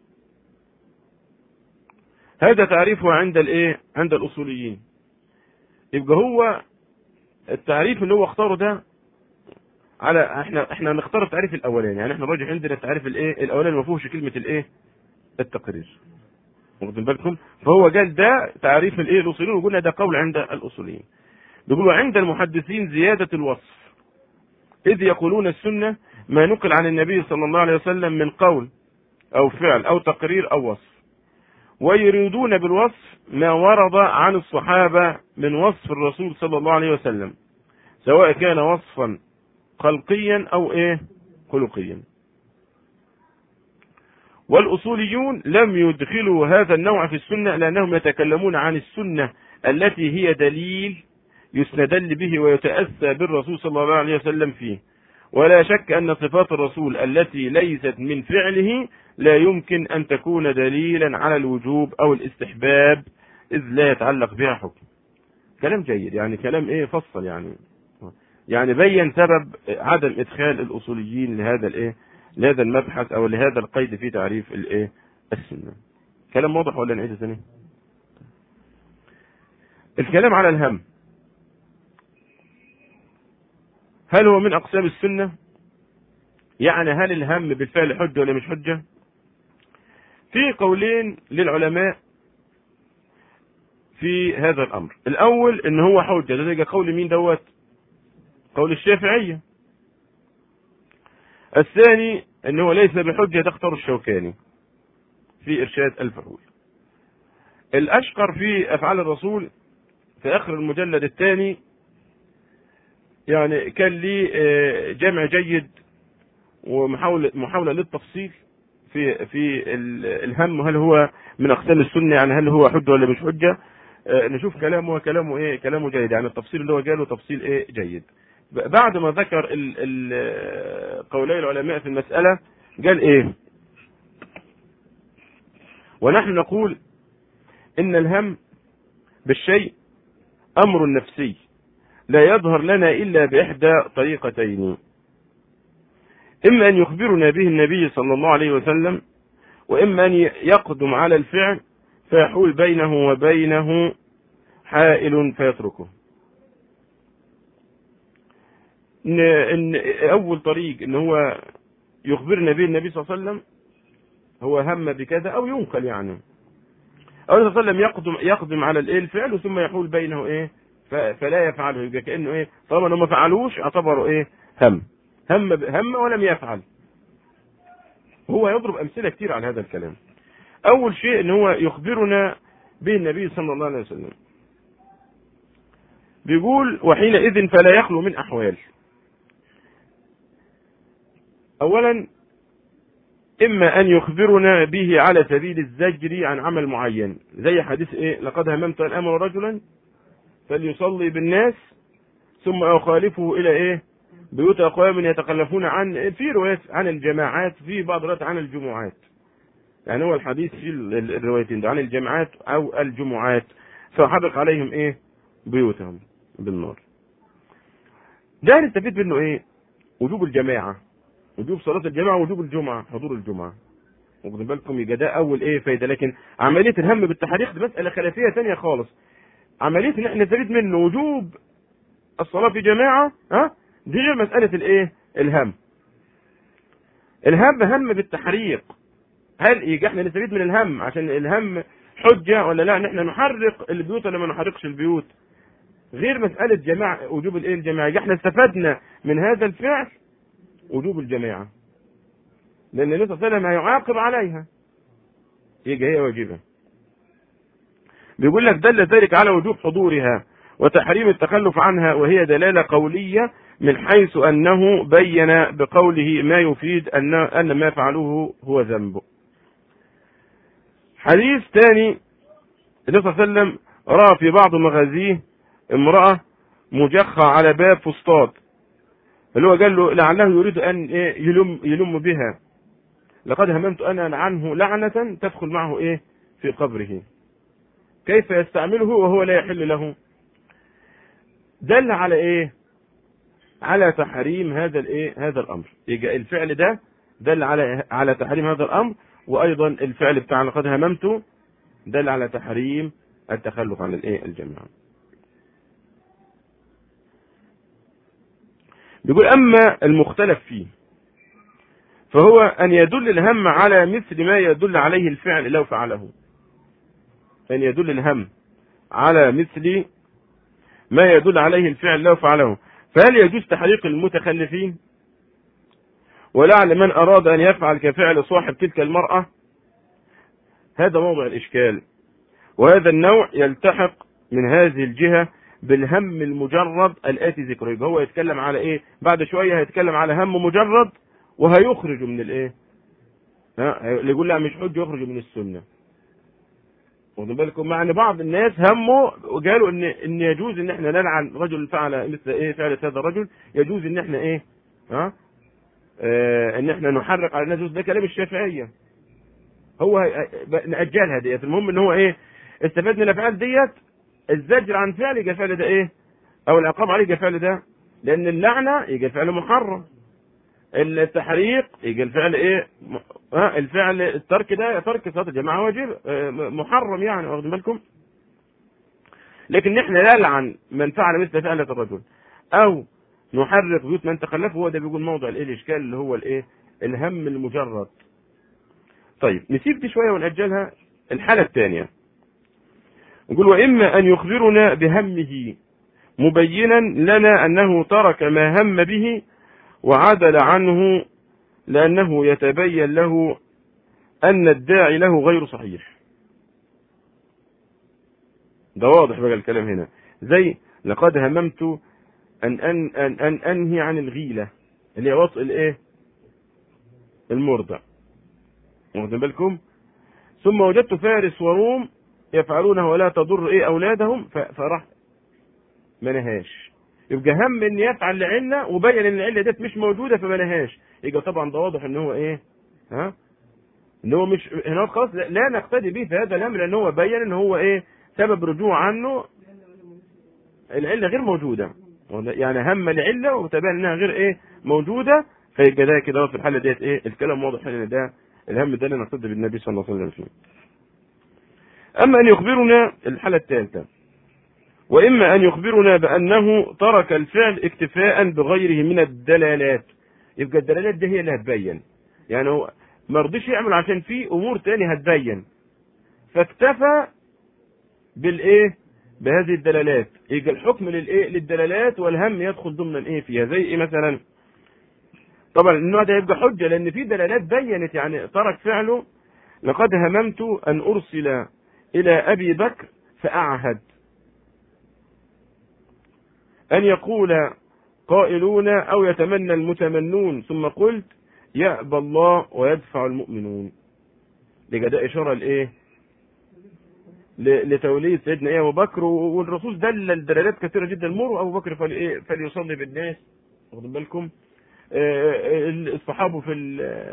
هذا تعريفه عند الايه عند الاصوليين يبقى هو التعريف اللي هو اختاره ده على احنا احنا نختار التعريف الاولاني يعني احنا الراجح عندنا التعريف الايه الاولاني ما فيهوش كلمه الايه التقرير واخدين بالكم فهو قال ده تعريف الايه الاصوليين وقلنا ده قول عند الاصوليين بيقولوا عند المحدثين زياده الوصف اذ يقولون السنه ما نقل عن النبي صلى الله عليه وسلم من قول او فعل او تقرير او وصف ويريدون بالوصف ما ورد عن الصحابه من وصف الرسول صلى الله عليه وسلم سواء كان وصفا خلقيا او ايه خلقيا والاصوليون لم يدخلوا هذا النوع في السنه لانهم يتكلمون عن السنه التي هي دليل يستدل به ويتاسى بالرسول صلى الله عليه وسلم فيه ولا شك ان صفات الرسول التي ليست من فعله لا يمكن ان تكون دليلا على الوجوب او الاستحباب اذ لا يتعلق بها حكم كلام جيد يعني كلام ايه فصل يعني يعني بين سبب عدم ادخال الاصوليين لهذا الايه لهذا المبحث او لهذا القيد في تعريف الايه السنه كلام واضح ولا نعيده ثاني الكلام على الهم هل هو من اقسام السنه يعني هل الهم بالفعل حجه ولا مش حجه في قولين للعلماء في هذا الامر الاول ان هو حجه ده يبقى قول مين دوت قول الشافعية الثاني انه ليس بحجة تختار الشوكاني في ارشاد الفحول الاشقر في افعال الرسول في اخر المجلد الثاني يعني كان لي جمع جيد ومحاولة محاولة للتفصيل في في الهم هل هو من اقسام السنة يعني هل هو حجة ولا مش حجة نشوف كلامه كلامه ايه كلامه جيد يعني التفصيل اللي هو قاله تفصيل ايه جيد بعد ما ذكر ال ال قولي العلماء في المسألة قال ايه ونحن نقول ان الهم بالشيء امر نفسي لا يظهر لنا الا باحدى طريقتين اما ان يخبرنا به النبي صلى الله عليه وسلم واما ان يقدم على الفعل فيحول بينه وبينه حائل فيتركه ان ان اول طريق ان هو يخبرنا به النبي صلى الله عليه وسلم هو هم بكذا او ينقل يعني او النبي صلى الله عليه وسلم يقدم يقدم على الايه الفعل ثم يحول بينه ايه فلا يفعله يبقى كانه ايه طالما انه ما فعلوش اعتبره ايه هم هم هم ولم يفعل هو يضرب امثله كتير على هذا الكلام اول شيء ان هو يخبرنا به النبي صلى الله عليه وسلم بيقول وحينئذ فلا يخلو من احوال اولا اما ان يخبرنا به على سبيل الزجر عن عمل معين زي حديث ايه لقد هممت ان امر رجلا فليصلي بالناس ثم اخالفه الى ايه بيوت اقوام يتخلفون عن في روايات عن الجماعات في بعض الروايات عن الجمعات يعني هو الحديث في الروايتين ده عن الجماعات او الجمعات فحرق عليهم ايه بيوتهم بالنار ده نستفيد منه ايه وجوب الجماعه وجوب صلاة الجماعة وجوب الجمعة حضور الجمعة واخدين بالكم يبقى ده اول ايه فايده لكن عمليه الهم بالتحريق دي مساله خلافيه ثانيه خالص عمليه ان احنا نستفيد منه وجوب الصلاه في جماعه ها دي غير مساله الايه الهم الهم هم بالتحريق هل يجي احنا نستفيد من الهم عشان الهم حجه ولا لا ان احنا نحرق البيوت ولا ما نحرقش البيوت غير مساله جماعه وجوب الايه الجماعه يجي احنا استفدنا من هذا الفعل وجوب الجماعه لان النبي صلى الله عليه وسلم هيعاقب عليها يجي هي واجبه بيقول لك دل ذلك على وجوب حضورها وتحريم التخلف عنها وهي دلاله قوليه من حيث انه بين بقوله ما يفيد ان ان ما فعلوه هو ذنبه. حديث ثاني النبي صلى الله عليه وسلم راى في بعض مغازيه امراه مجخة على باب فسطاط اللي هو قال له لعله يريد ان إيه يلم يلم بها لقد هممت انا عنه لعنة تدخل معه ايه في قبره كيف يستعمله وهو لا يحل له دل على ايه على تحريم هذا الايه هذا الامر يبقى الفعل ده دل على على تحريم هذا الامر وايضا الفعل بتاع لقد هممت دل على تحريم التخلف عن الايه الجماعه بيقول اما المختلف فيه فهو ان يدل الهم على مثل ما يدل عليه الفعل لو فعله ان يدل الهم على مثل ما يدل عليه الفعل لو فعله فهل يجوز تحريق المتخلفين ولعل من أراد أن يفعل كفعل صاحب تلك المرأة هذا موضع الإشكال وهذا النوع يلتحق من هذه الجهة بالهم المجرد الآتي ذكره هو يتكلم على إيه بعد شوية هيتكلم على هم مجرد وهيخرج من الإيه ها اللي يقول لا مش حج يخرج من السنة واخدين بالكم مع ان بعض الناس همه وقالوا ان ان يجوز ان احنا نلعن رجل فعل مثل ايه فعل هذا الرجل يجوز ان احنا ايه ها آه ان احنا نحرق على الناس ده كلام الشافعيه هو ناجلها ديت المهم ان هو ايه استفاد من الافعال ديت الزجر عن فعل يبقى الفعل ده ايه او العقاب عليه يبقى الفعل ده لان اللعنه يبقى الفعل محرم التحريق يجي الفعل ايه ها الفعل الترك ده ترك صلاه الجماعه واجب محرم يعني واخدين بالكم لكن احنا نلعن من فعل مثل فعلة الرجل او نحرق بيوت من تخلفه هو ده بيقول موضع الايه الاشكال اللي هو الايه الهم المجرد طيب نسيب دي شويه ونأجلها الحالة الثانية يقول وإما أن يخبرنا بهمه مبينا لنا أنه ترك ما هم به وعدل عنه لأنه يتبين له أن الداعي له غير صحيح ده واضح بقى الكلام هنا زي لقد هممت أن, أن, أن, أن أنهي عن الغيلة اللي هي وطء الإيه المرضع واخدين بالكم ثم وجدت فارس وروم يفعلونه ولا تضر إيه أولادهم فراح ما نهاش يبقى هم ان يفعل لعله وبين ان العله ديت مش موجوده فما نهاش يبقى طبعا ده واضح ان هو ايه ها ان هو مش هنا خلاص لا, لا نقتدي به في هذا الامر لان هو بين ان هو ايه سبب رجوع عنه العله غير موجوده يعني هم العله وتبين انها غير ايه موجوده فيبقى ده كده في الحاله ديت ايه الكلام واضح ان ده الهم ده اللي نقتدي بالنبي صلى الله عليه وسلم فيه اما ان يخبرنا الحاله الثالثه وإما أن يخبرنا بأنه ترك الفعل اكتفاء بغيره من الدلالات يبقى الدلالات دي هي اللي هتبين يعني هو ما رضيش يعمل عشان في أمور تاني هتبين فاكتفى بالإيه بهذه الدلالات يبقى الحكم للإيه للدلالات والهم يدخل ضمن إيه فيها زي إيه مثلا طبعا النوع ده يبقى حجة لأن في دلالات بينت يعني ترك فعله لقد هممت أن أرسل إلى أبي بكر فأعهد أن يقول قائلون أو يتمنى المتمنون ثم قلت يأبى الله ويدفع المؤمنون يبقى ده إشارة لإيه؟ لتوليد سيدنا إيه أبو بكر والرسول دلل دلالات كثيرة جدا مروا أبو بكر فلإيه؟ فليصلي بالناس واخدين بالكم؟ الصحابة في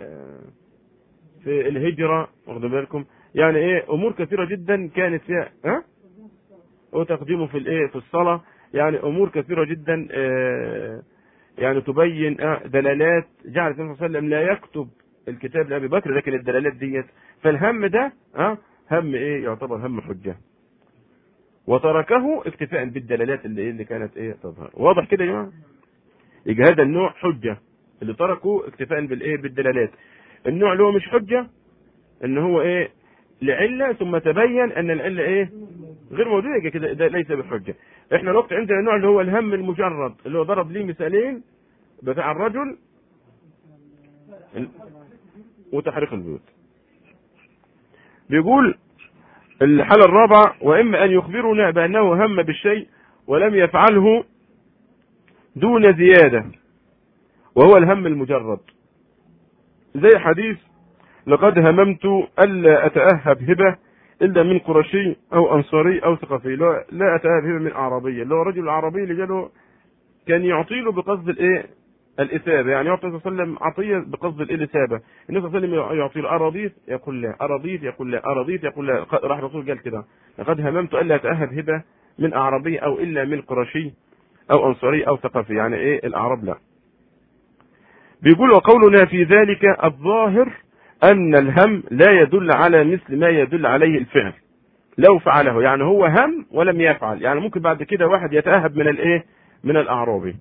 في الهجرة واخدين بالكم؟ يعني إيه أمور كثيرة جدا كانت فيها ها؟ وتقديمه في الإيه؟ في الصلاة يعني امور كثيره جدا يعني تبين دلالات جعل النبي صلى الله عليه وسلم لا يكتب الكتاب لابي بكر لكن الدلالات ديت فالهم ده ها هم ايه يعتبر هم حجه وتركه اكتفاء بالدلالات اللي ايه اللي كانت ايه تظهر واضح كده يا جماعه يبقى هذا النوع حجه اللي تركه اكتفاء بالايه بالدلالات النوع اللي هو مش حجه ان هو ايه لعله ثم تبين ان العله ايه غير موجوده يبقى كده ده ليس بحجه احنا الوقت عندنا النوع اللي هو الهم المجرد اللي هو ضرب لي مثالين بتاع الرجل وتحريق البيوت بيقول الحالة الرابعة وإما أن يخبرنا بأنه هم بالشيء ولم يفعله دون زيادة وهو الهم المجرد زي حديث لقد هممت ألا أتأهب هبة إلا من قرشي أو أنصاري أو ثقفي لا, لا أتأهب هبة من أعرابي اللي هو رجل العربي اللي جاله كان يعطي له بقصد الإيه الإثابة يعني يعطي صلى الله عليه وسلم عطية بقصد الإيه الإثابة النبي صلى الله عليه وسلم يعطي له أراضيت يقول لا أراضيت يقول لا أراضيت يقول لا راح الرسول قال كده لقد هممت ألا أتأهب هبة من أعرابي أو إلا من قرشي أو أنصاري أو ثقفي يعني إيه الأعراب لا بيقول وقولنا في ذلك الظاهر أن الهم لا يدل على مثل ما يدل عليه الفعل لو فعله يعني هو هم ولم يفعل يعني ممكن بعد كده واحد يتأهب من الإيه من الأعرابي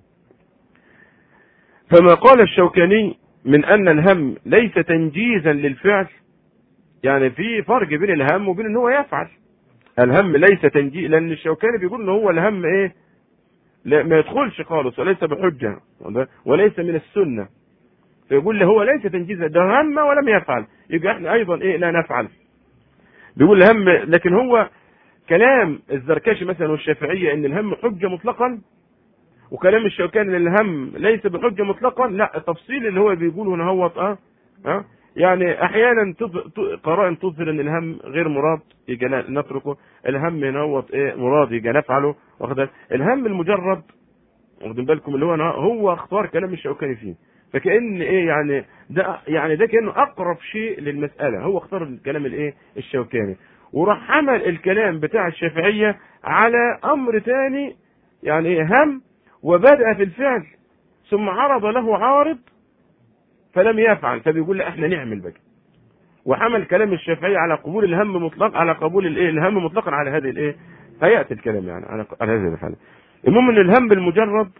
فما قال الشوكاني من أن الهم ليس تنجيزا للفعل يعني في فرق بين الهم وبين ان هو يفعل الهم ليس تنجيز لان الشوكاني بيقول ان هو الهم ايه لا ما يدخلش خالص وليس بحجه وليس من السنه فيقول له هو ليس تنجيزا ده هم ولم يفعل يبقى احنا ايضا ايه لا نفعل بيقول الهم لكن هو كلام الزركشي مثلا والشافعيه ان الهم حجه مطلقا وكلام الشوكاني ان الهم ليس بحجه مطلقا لا التفصيل اللي هو بيقوله هنا هو اه اه يعني احيانا قرائن تظهر ان الهم غير مراد يجي نتركه الهم هنا هو ايه مراد يجي نفعله واخد الهم المجرد واخدين بالكم اللي هو هو اختار كلام الشوكاني فيه فكأن ايه يعني ده يعني ده كانه اقرب شيء للمساله هو اختار الكلام الايه الشوكاني وراح حمل الكلام بتاع الشافعيه على امر ثاني يعني ايه هم وبدأ في الفعل ثم عرض له عارض فلم يفعل فبيقول لا احنا نعمل بقى وحمل كلام الشافعي على قبول الهم مطلق على قبول الايه الهم مطلقا على هذه الايه هياتي الكلام يعني على على هذه الحاله المهم ان الهم المجرد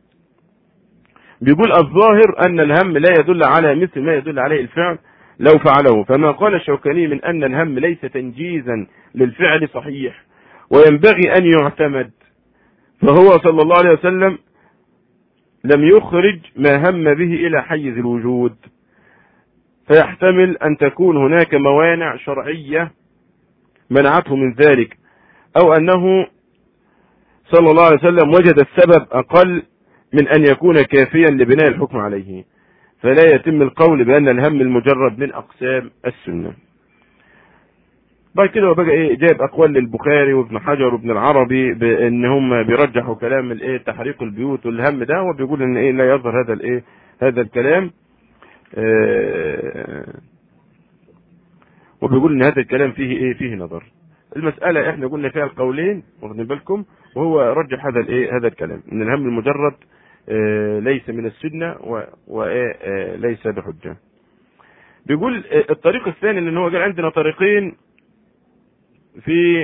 بيقول الظاهر ان الهم لا يدل على مثل ما يدل عليه الفعل لو فعله فما قال الشوكاني من ان الهم ليس تنجيزا للفعل صحيح وينبغي ان يعتمد فهو صلى الله عليه وسلم لم يخرج ما هم به الى حيز الوجود فيحتمل ان تكون هناك موانع شرعيه منعته من ذلك او انه صلى الله عليه وسلم وجد السبب اقل من ان يكون كافيا لبناء الحكم عليه فلا يتم القول بان الهم المجرد من اقسام السنه بعد كده بقى ايه جايب اقوال للبخاري وابن حجر وابن العربي بان هم بيرجحوا كلام الايه تحريق البيوت والهم ده وبيقول ان ايه لا يظهر هذا الايه هذا الكلام آه وبيقول ان هذا الكلام فيه ايه فيه نظر المسألة احنا قلنا فيها القولين واخدين بالكم وهو رجح هذا الايه هذا الكلام ان الهم المجرد آه ليس من السنة وليس آه بحجة بيقول الطريق الثاني ان هو قال عندنا طريقين في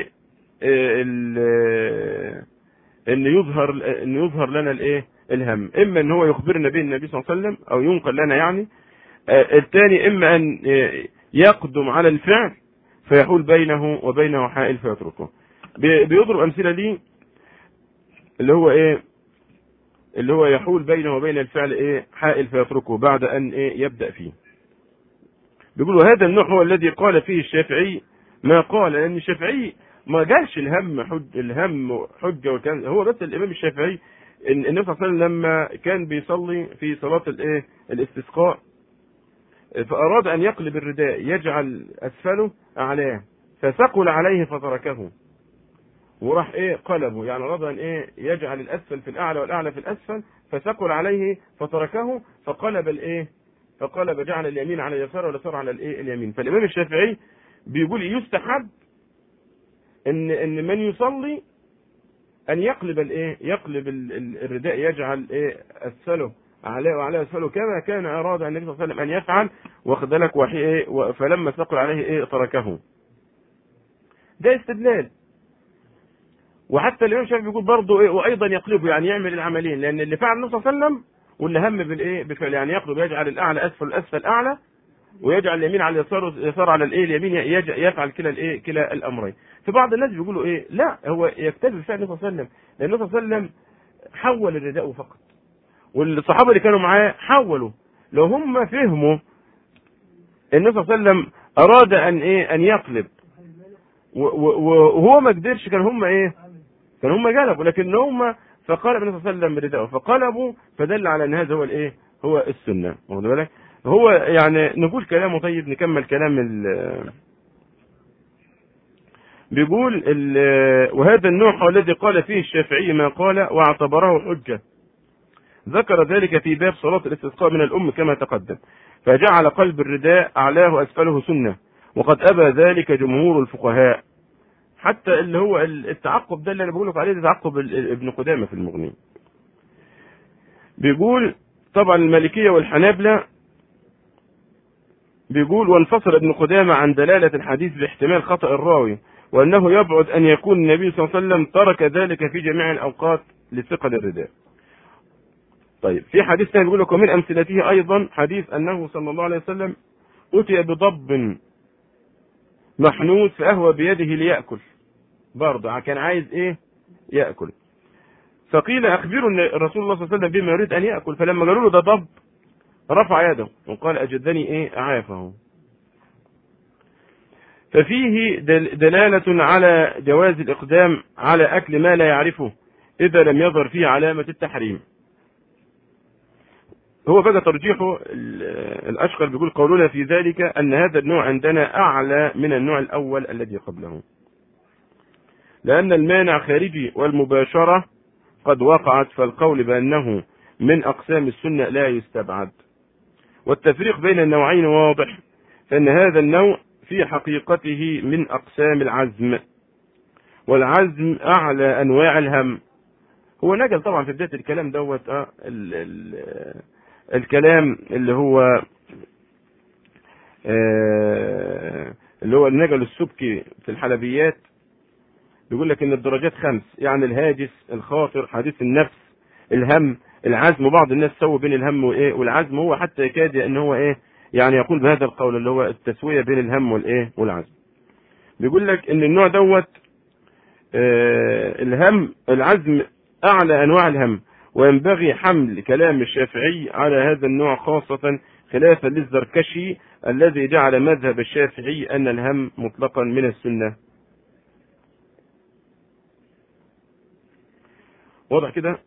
ان يظهر ان يظهر لنا الايه الهم اما ان هو يخبرنا به النبي صلى الله عليه وسلم او ينقل لنا يعني الثاني اما ان يقدم على الفعل فيحول بينه وبينه حائل فيتركه بيضرب امثله لي اللي هو ايه اللي هو يحول بينه وبين الفعل ايه حائل فيتركه بعد ان ايه يبدا فيه بيقول وهذا النوع هو الذي قال فيه الشافعي ما قال لان الشافعي ما قالش الهم حج الهم حجه وكان هو بس الامام الشافعي ان النبي صلى الله عليه وسلم لما كان بيصلي في صلاه الايه الاستسقاء فاراد ان يقلب الرداء يجعل اسفله اعلاه فثقل عليه فتركه وراح ايه قلبه يعني اراد ان ايه يجعل الاسفل في الاعلى والاعلى في الاسفل فثقل عليه فتركه فقلب الايه فقلب جعل اليمين على اليسار واليسار على الايه اليمين فالامام الشافعي بيقول يستحب ان ان من يصلي ان يقلب الايه يقلب الرداء يجعل ايه اسفله أعلاه وأعلاه أسفله كما كان أراد النبي صلى الله عليه وسلم أن يفعل واخد بالك وحي إيه و- فلما ثقل عليه إيه تركه ده استدلال وحتى الإمام الشافعي بيقول برضه إيه وأيضا يقلبه يعني يعمل العملين لأن اللي فعل النبي صلى الله عليه وسلم واللي هم بالإيه بفعل يعني يقلب يجعل الأعلى أسفل الأسفل أعلى ويجعل اليمين على اليسار واليسار على الايه اليمين يج- يفعل كلا الايه كلا الامرين في بعض الناس بيقولوا ايه لا هو يكتفي بفعل النبي صلى الله عليه وسلم لان النبي صلى الله عليه وسلم حول الرداء فقط والصحابه اللي كانوا معاه حولوا لو هم فهموا النبي صلى الله عليه وسلم اراد ان ايه ان يقلب و- و- وهو ما قدرش كان هم ايه كان هم جلبوا لكن هم فقلب النبي صلى الله عليه وسلم رداءه فقلبوا فدل على ان هذا هو الايه هو السنه واخد بالك هو يعني نقول كلامه طيب نكمل كلام ال بيقول ال- وهذا النوع هو الذي قال فيه الشافعي ما قال واعتبره حجة ذكر ذلك في باب صلاة الاستسقاء من الأم كما تقدم فجعل قلب الرداء أعلاه أسفله سنة وقد أبى ذلك جمهور الفقهاء حتى اللي هو التعقب ده اللي أنا بقول لك عليه ده تعقب ال- ابن قدامة في المغني بيقول طبعا المالكية والحنابلة بيقول وانفصل ابن قدامة عن دلالة الحديث باحتمال خطأ الراوي وأنه يبعد أن يكون النبي صلى الله عليه وسلم ترك ذلك في جميع الأوقات لثقل الرداء طيب في حديث ثاني بيقول لك ومن أمثلته أيضا حديث أنه صلى الله عليه وسلم أتي بضب محنوس فأهوى بيده ليأكل برضه كان عايز إيه يأكل فقيل أخبروا أن رسول الله صلى الله عليه وسلم بما يريد أن يأكل فلما قالوا له ده ضب رفع يده وقال أجدني إيه أعافه ففيه دل- دلالة على جواز الإقدام على أكل ما لا يعرفه إذا لم يظهر فيه علامة التحريم هو بقى ترجيحه ال- الأشقر بيقول قولنا في ذلك أن هذا النوع عندنا أعلى من النوع الأول الذي قبله لأن المانع خارجي والمباشرة قد وقعت فالقول بأنه من أقسام السنة لا يستبعد والتفريق بين النوعين واضح فإن هذا النوع في حقيقته من أقسام العزم والعزم أعلى أنواع الهم هو نقل طبعا في بداية الكلام دوت آه ال ال الكلام اللي هو آه اللي هو النقل السبكي في الحلبيات بيقول لك ان الدرجات خمس يعني الهاجس الخاطر حديث النفس الهم العزم وبعض الناس سووا بين الهم وايه والعزم هو حتى يكاد ان هو ايه يعني يقول بهذا القول اللي هو التسويه بين الهم والايه والعزم بيقول لك ان النوع دوت آه الهم العزم اعلى انواع الهم وينبغي حمل كلام الشافعي على هذا النوع خاصة خلافا للزركشي الذي جعل مذهب الشافعي أن الهم مطلقا من السنة واضح كده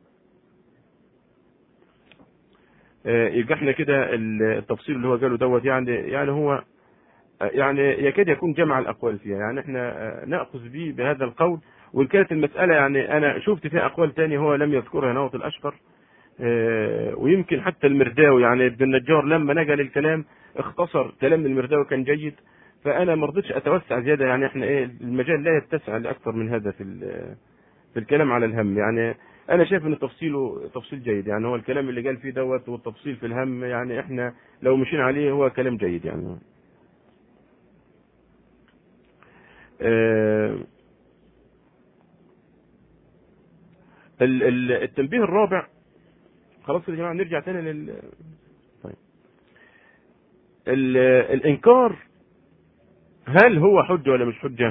آه، يبقى احنا كده التفصيل اللي هو قاله دوت يعني يعني هو آه، يعني يكاد يكون جمع الاقوال فيها يعني احنا آه، ناخذ به بهذا القول وان كانت المساله يعني انا شفت فيها اقوال تانية هو لم يذكرها نوط الاشقر آه، ويمكن حتى المرداوي يعني ابن النجار لما نقل الكلام اختصر كلام المرداوي كان جيد فانا ما رضيتش اتوسع زياده يعني احنا ايه المجال لا يتسع لاكثر من هذا في ال- في الكلام على الهم يعني انا شايف ان تفصيله تفصيل جيد يعني هو الكلام اللي قال فيه دوت والتفصيل في الهم يعني احنا لو مشينا عليه هو كلام جيد يعني آه، ال- ال- التنبيه الرابع خلاص يا جماعه نرجع تاني لل طيب ال- الانكار هل هو حجه ولا مش حجه؟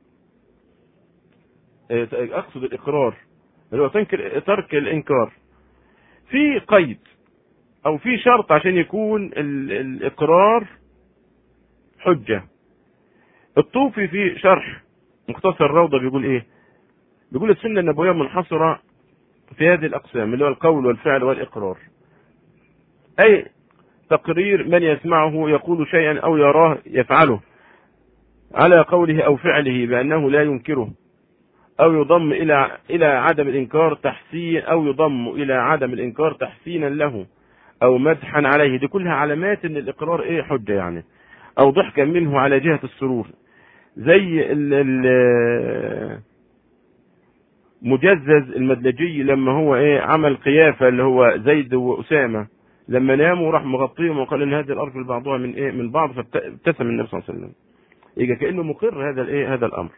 آه، اقصد الاقرار اللي هو تنكر ترك الانكار في قيد او في شرط عشان يكون ال- الاقرار حجه الطوفي في شرح مختصر الروضه بيقول ايه بيقول السنه النبويه منحصره في هذه الاقسام اللي هو القول والفعل والاقرار اي تقرير من يسمعه يقول شيئا او يراه يفعله على قوله او فعله بانه لا ينكره أو يضم إلى إلى عدم الإنكار تحسين أو يضم إلى عدم الإنكار تحسينا له أو مدحا عليه دي كلها علامات إن الإقرار إيه حجة يعني أو ضحكا منه على جهة السرور زي ال ال مجزز المدلجي لما هو ايه عمل قيافه اللي هو زيد واسامه لما ناموا راح مغطيهم وقال ان هذه الارجل بعضها من ايه من بعض فابتسم النبي صلى الله عليه وسلم يجي كانه مقر هذا الايه هذا الامر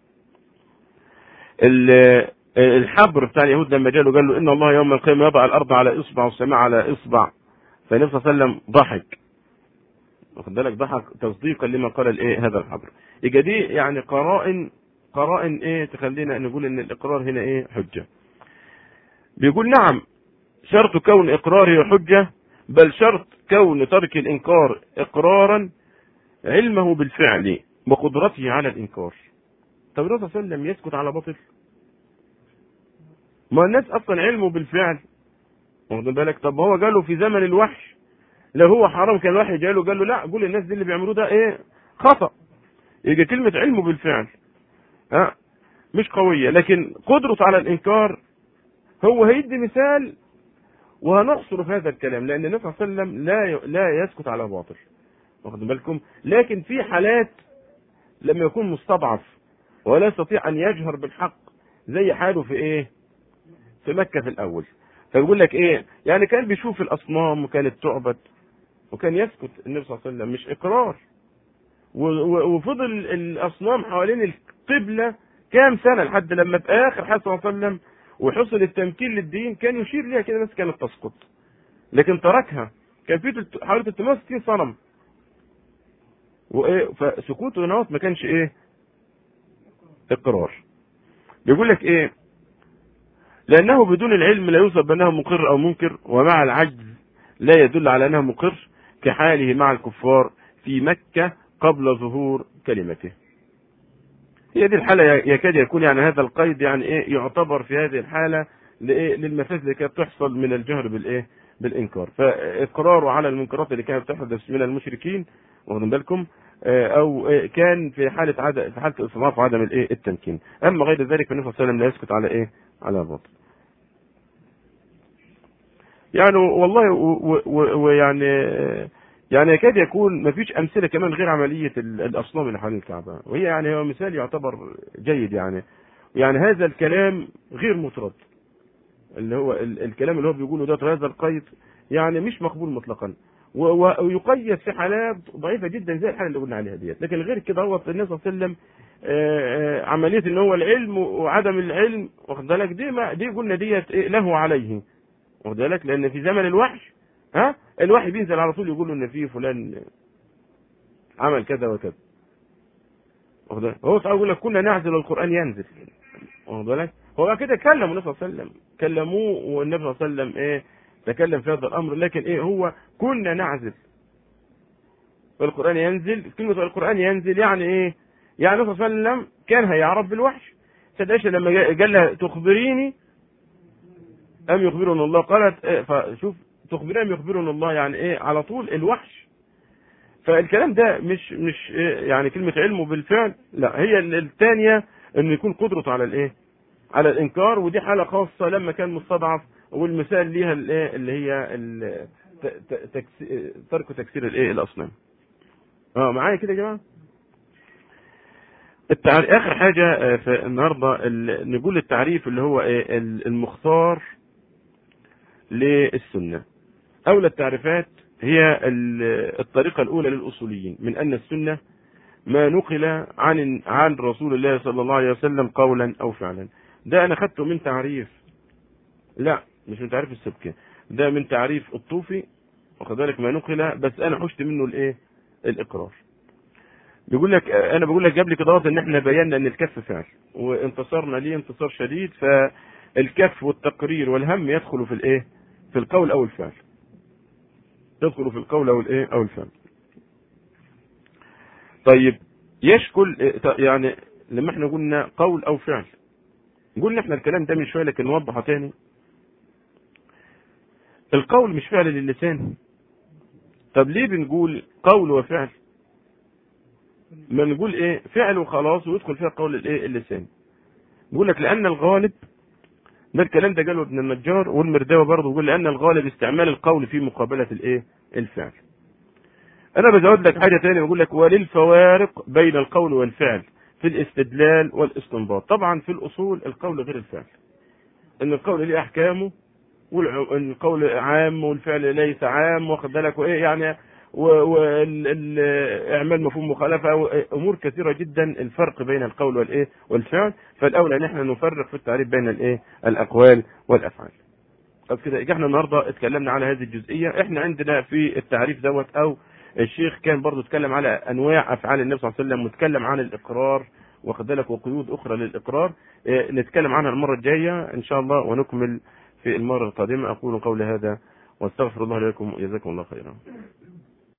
الحبر بتاع اليهود لما جاله قال له ان الله يوم القيامه يضع الارض على اصبع والسماء على اصبع فالنبي صلى الله عليه وسلم ضحك واخد بالك ضحك تصديقا لما قال الايه هذا الحبر يبقى دي يعني قرائن قرائن ايه تخلينا نقول ان الاقرار هنا ايه حجه بيقول نعم شرط كون اقراره حجه بل شرط كون ترك الانكار اقرارا علمه بالفعل وقدرته على الانكار طب الرسول صلى الله عليه وسلم يسكت على باطل ما الناس اصلا علمه بالفعل واخد بالك طب هو قاله في زمن الوحش لو هو حرام كان الوحي جاله قال له لا قول الناس دي اللي بيعملوه ده ايه خطا يجي كلمه علمه بالفعل ها مش قويه لكن قدرته على الانكار هو هيدي مثال وهنحصر في هذا الكلام لان النبي صلى الله عليه وسلم لا لا يسكت على باطل واخد بالكم لكن في حالات لما يكون مستضعف ولا يستطيع ان يجهر بالحق زي حاله في ايه في مكه في الاول فيقول لك ايه يعني كان بيشوف الاصنام وكانت تعبد وكان يسكت النبي صلى الله عليه وسلم مش اقرار وفضل الاصنام حوالين القبله كام سنه لحد لما في اخر حياته صلى الله عليه وسلم وحصل التمكين للدين كان يشير ليها كده بس كانت تسقط لكن تركها كان في حوالي 360 صنم وايه فسكوته هنا ما كانش ايه اقرار بيقول لك ايه لانه بدون العلم لا يوصف بانه مقر او منكر ومع العجز لا يدل على انه مقر كحاله مع الكفار في مكه قبل ظهور كلمته هي دي الحالة يكاد يكون يعني هذا القيد يعني ايه يعتبر في هذه الحالة لايه للمفاسد اللي كانت تحصل من الجهر بالايه بالانكار فاقراره على المنكرات اللي كانت تحدث من المشركين واخدين بالكم او كان في حالة عدم في حالة الاصرار وعدم الايه التمكين اما غير ذلك فالنبي صلى الله عليه وسلم لا يسكت على ايه على باطل يعني والله ويعني يعني يكاد يكون ما فيش امثله كمان غير عمليه الاصنام اللي حوالين الكعبه وهي يعني هو مثال يعتبر جيد يعني يعني هذا الكلام غير مطرد اللي هو الكلام اللي هو بيقوله ده هذا القيد يعني مش مقبول مطلقا ويقيد في حالات ضعيفه جدا زي الحاله اللي قلنا عليها ديت لكن غير كده هو النبي صلى الله عليه وسلم عمليه ان هو العلم وعدم العلم واخد بالك دي ما دي قلنا ديت له عليه واخد بالك لان في زمن الوحش ها الوحي بينزل على طول يقول له ان في فلان عمل كذا وكذا واخد بالك هو تعالى يقول لك كنا نعزل القران ينزل واخد بالك هو كده كلم النبي صلى الله عليه وسلم كلموه والنبي صلى الله عليه وسلم ايه تكلم في هذا الامر لكن ايه هو كنا نعزل والقران ينزل كلمه القران ينزل يعني ايه يعني النبي صلى الله عليه وسلم كان هيعرف بالوحش سيدة عائشة لما قال لها تخبريني أم يخبرنا الله قالت إيه فشوف تخبرنا أم يخبرنا الله يعني إيه على طول الوحش فالكلام ده مش مش إيه يعني كلمة علمه بالفعل لا هي الثانية إنه يكون قدرته على الإيه على الإنكار ودي حالة خاصة لما كان مستضعف والمثال ليها الإيه اللي هي ترك تكسير الإيه الأصنام اه معايا كده يا جماعه التعريف اخر حاجه في النهارده نقول التعريف اللي هو ايه المختار للسنه اولى التعريفات هي الطريقه الاولى للاصوليين من ان السنه ما نقل عن عن رسول الله صلى الله عليه وسلم قولا او فعلا ده انا خدته من تعريف لا مش من تعريف السبكي ده من تعريف الطوفي واخد بالك ما نقل بس انا حشت منه الايه الاقرار بيقول لك انا بقول لك قبل كده ان احنا بينا ان الكف فعل وانتصرنا ليه انتصار شديد فالكف والتقرير والهم يدخلوا في الايه في القول او الفعل يدخلوا في القول او الايه او الفعل طيب يشكل يعني لما احنا قلنا قول او فعل قلنا احنا الكلام ده من شويه لكن نوضحه تاني القول مش فعل للسان طب ليه بنقول قول وفعل ما نقول ايه فعل وخلاص ويدخل فيها قول الايه اللسان بيقول لك لان الغالب ده الكلام ده قاله ابن النجار والمرداوي برضه بيقول لان الغالب استعمال القول في مقابله الايه الفعل انا بزود لك حاجه ثانيه بقول لك وللفوارق بين القول والفعل في في الاستدلال والاستنباط طبعا في الاصول القول غير الفعل ان القول ليه احكامه والقول عام والفعل ليس عام واخد بالك وايه يعني واعمال مفهوم مخالفه امور كثيره جدا الفرق بين القول والايه والفعل فالاولى ان احنا نفرق في التعريف بين الايه الاقوال والافعال طب كده احنا النهارده اتكلمنا على هذه الجزئيه احنا عندنا في التعريف دوت او الشيخ كان برضو اتكلم على انواع افعال النبي صلى الله عليه وسلم واتكلم عن الاقرار واخد بالك وقيود اخرى للاقرار اه نتكلم عنها المره الجايه ان شاء الله ونكمل في المره القادمه اقول قولي هذا واستغفر الله لكم وجزاكم الله خيرا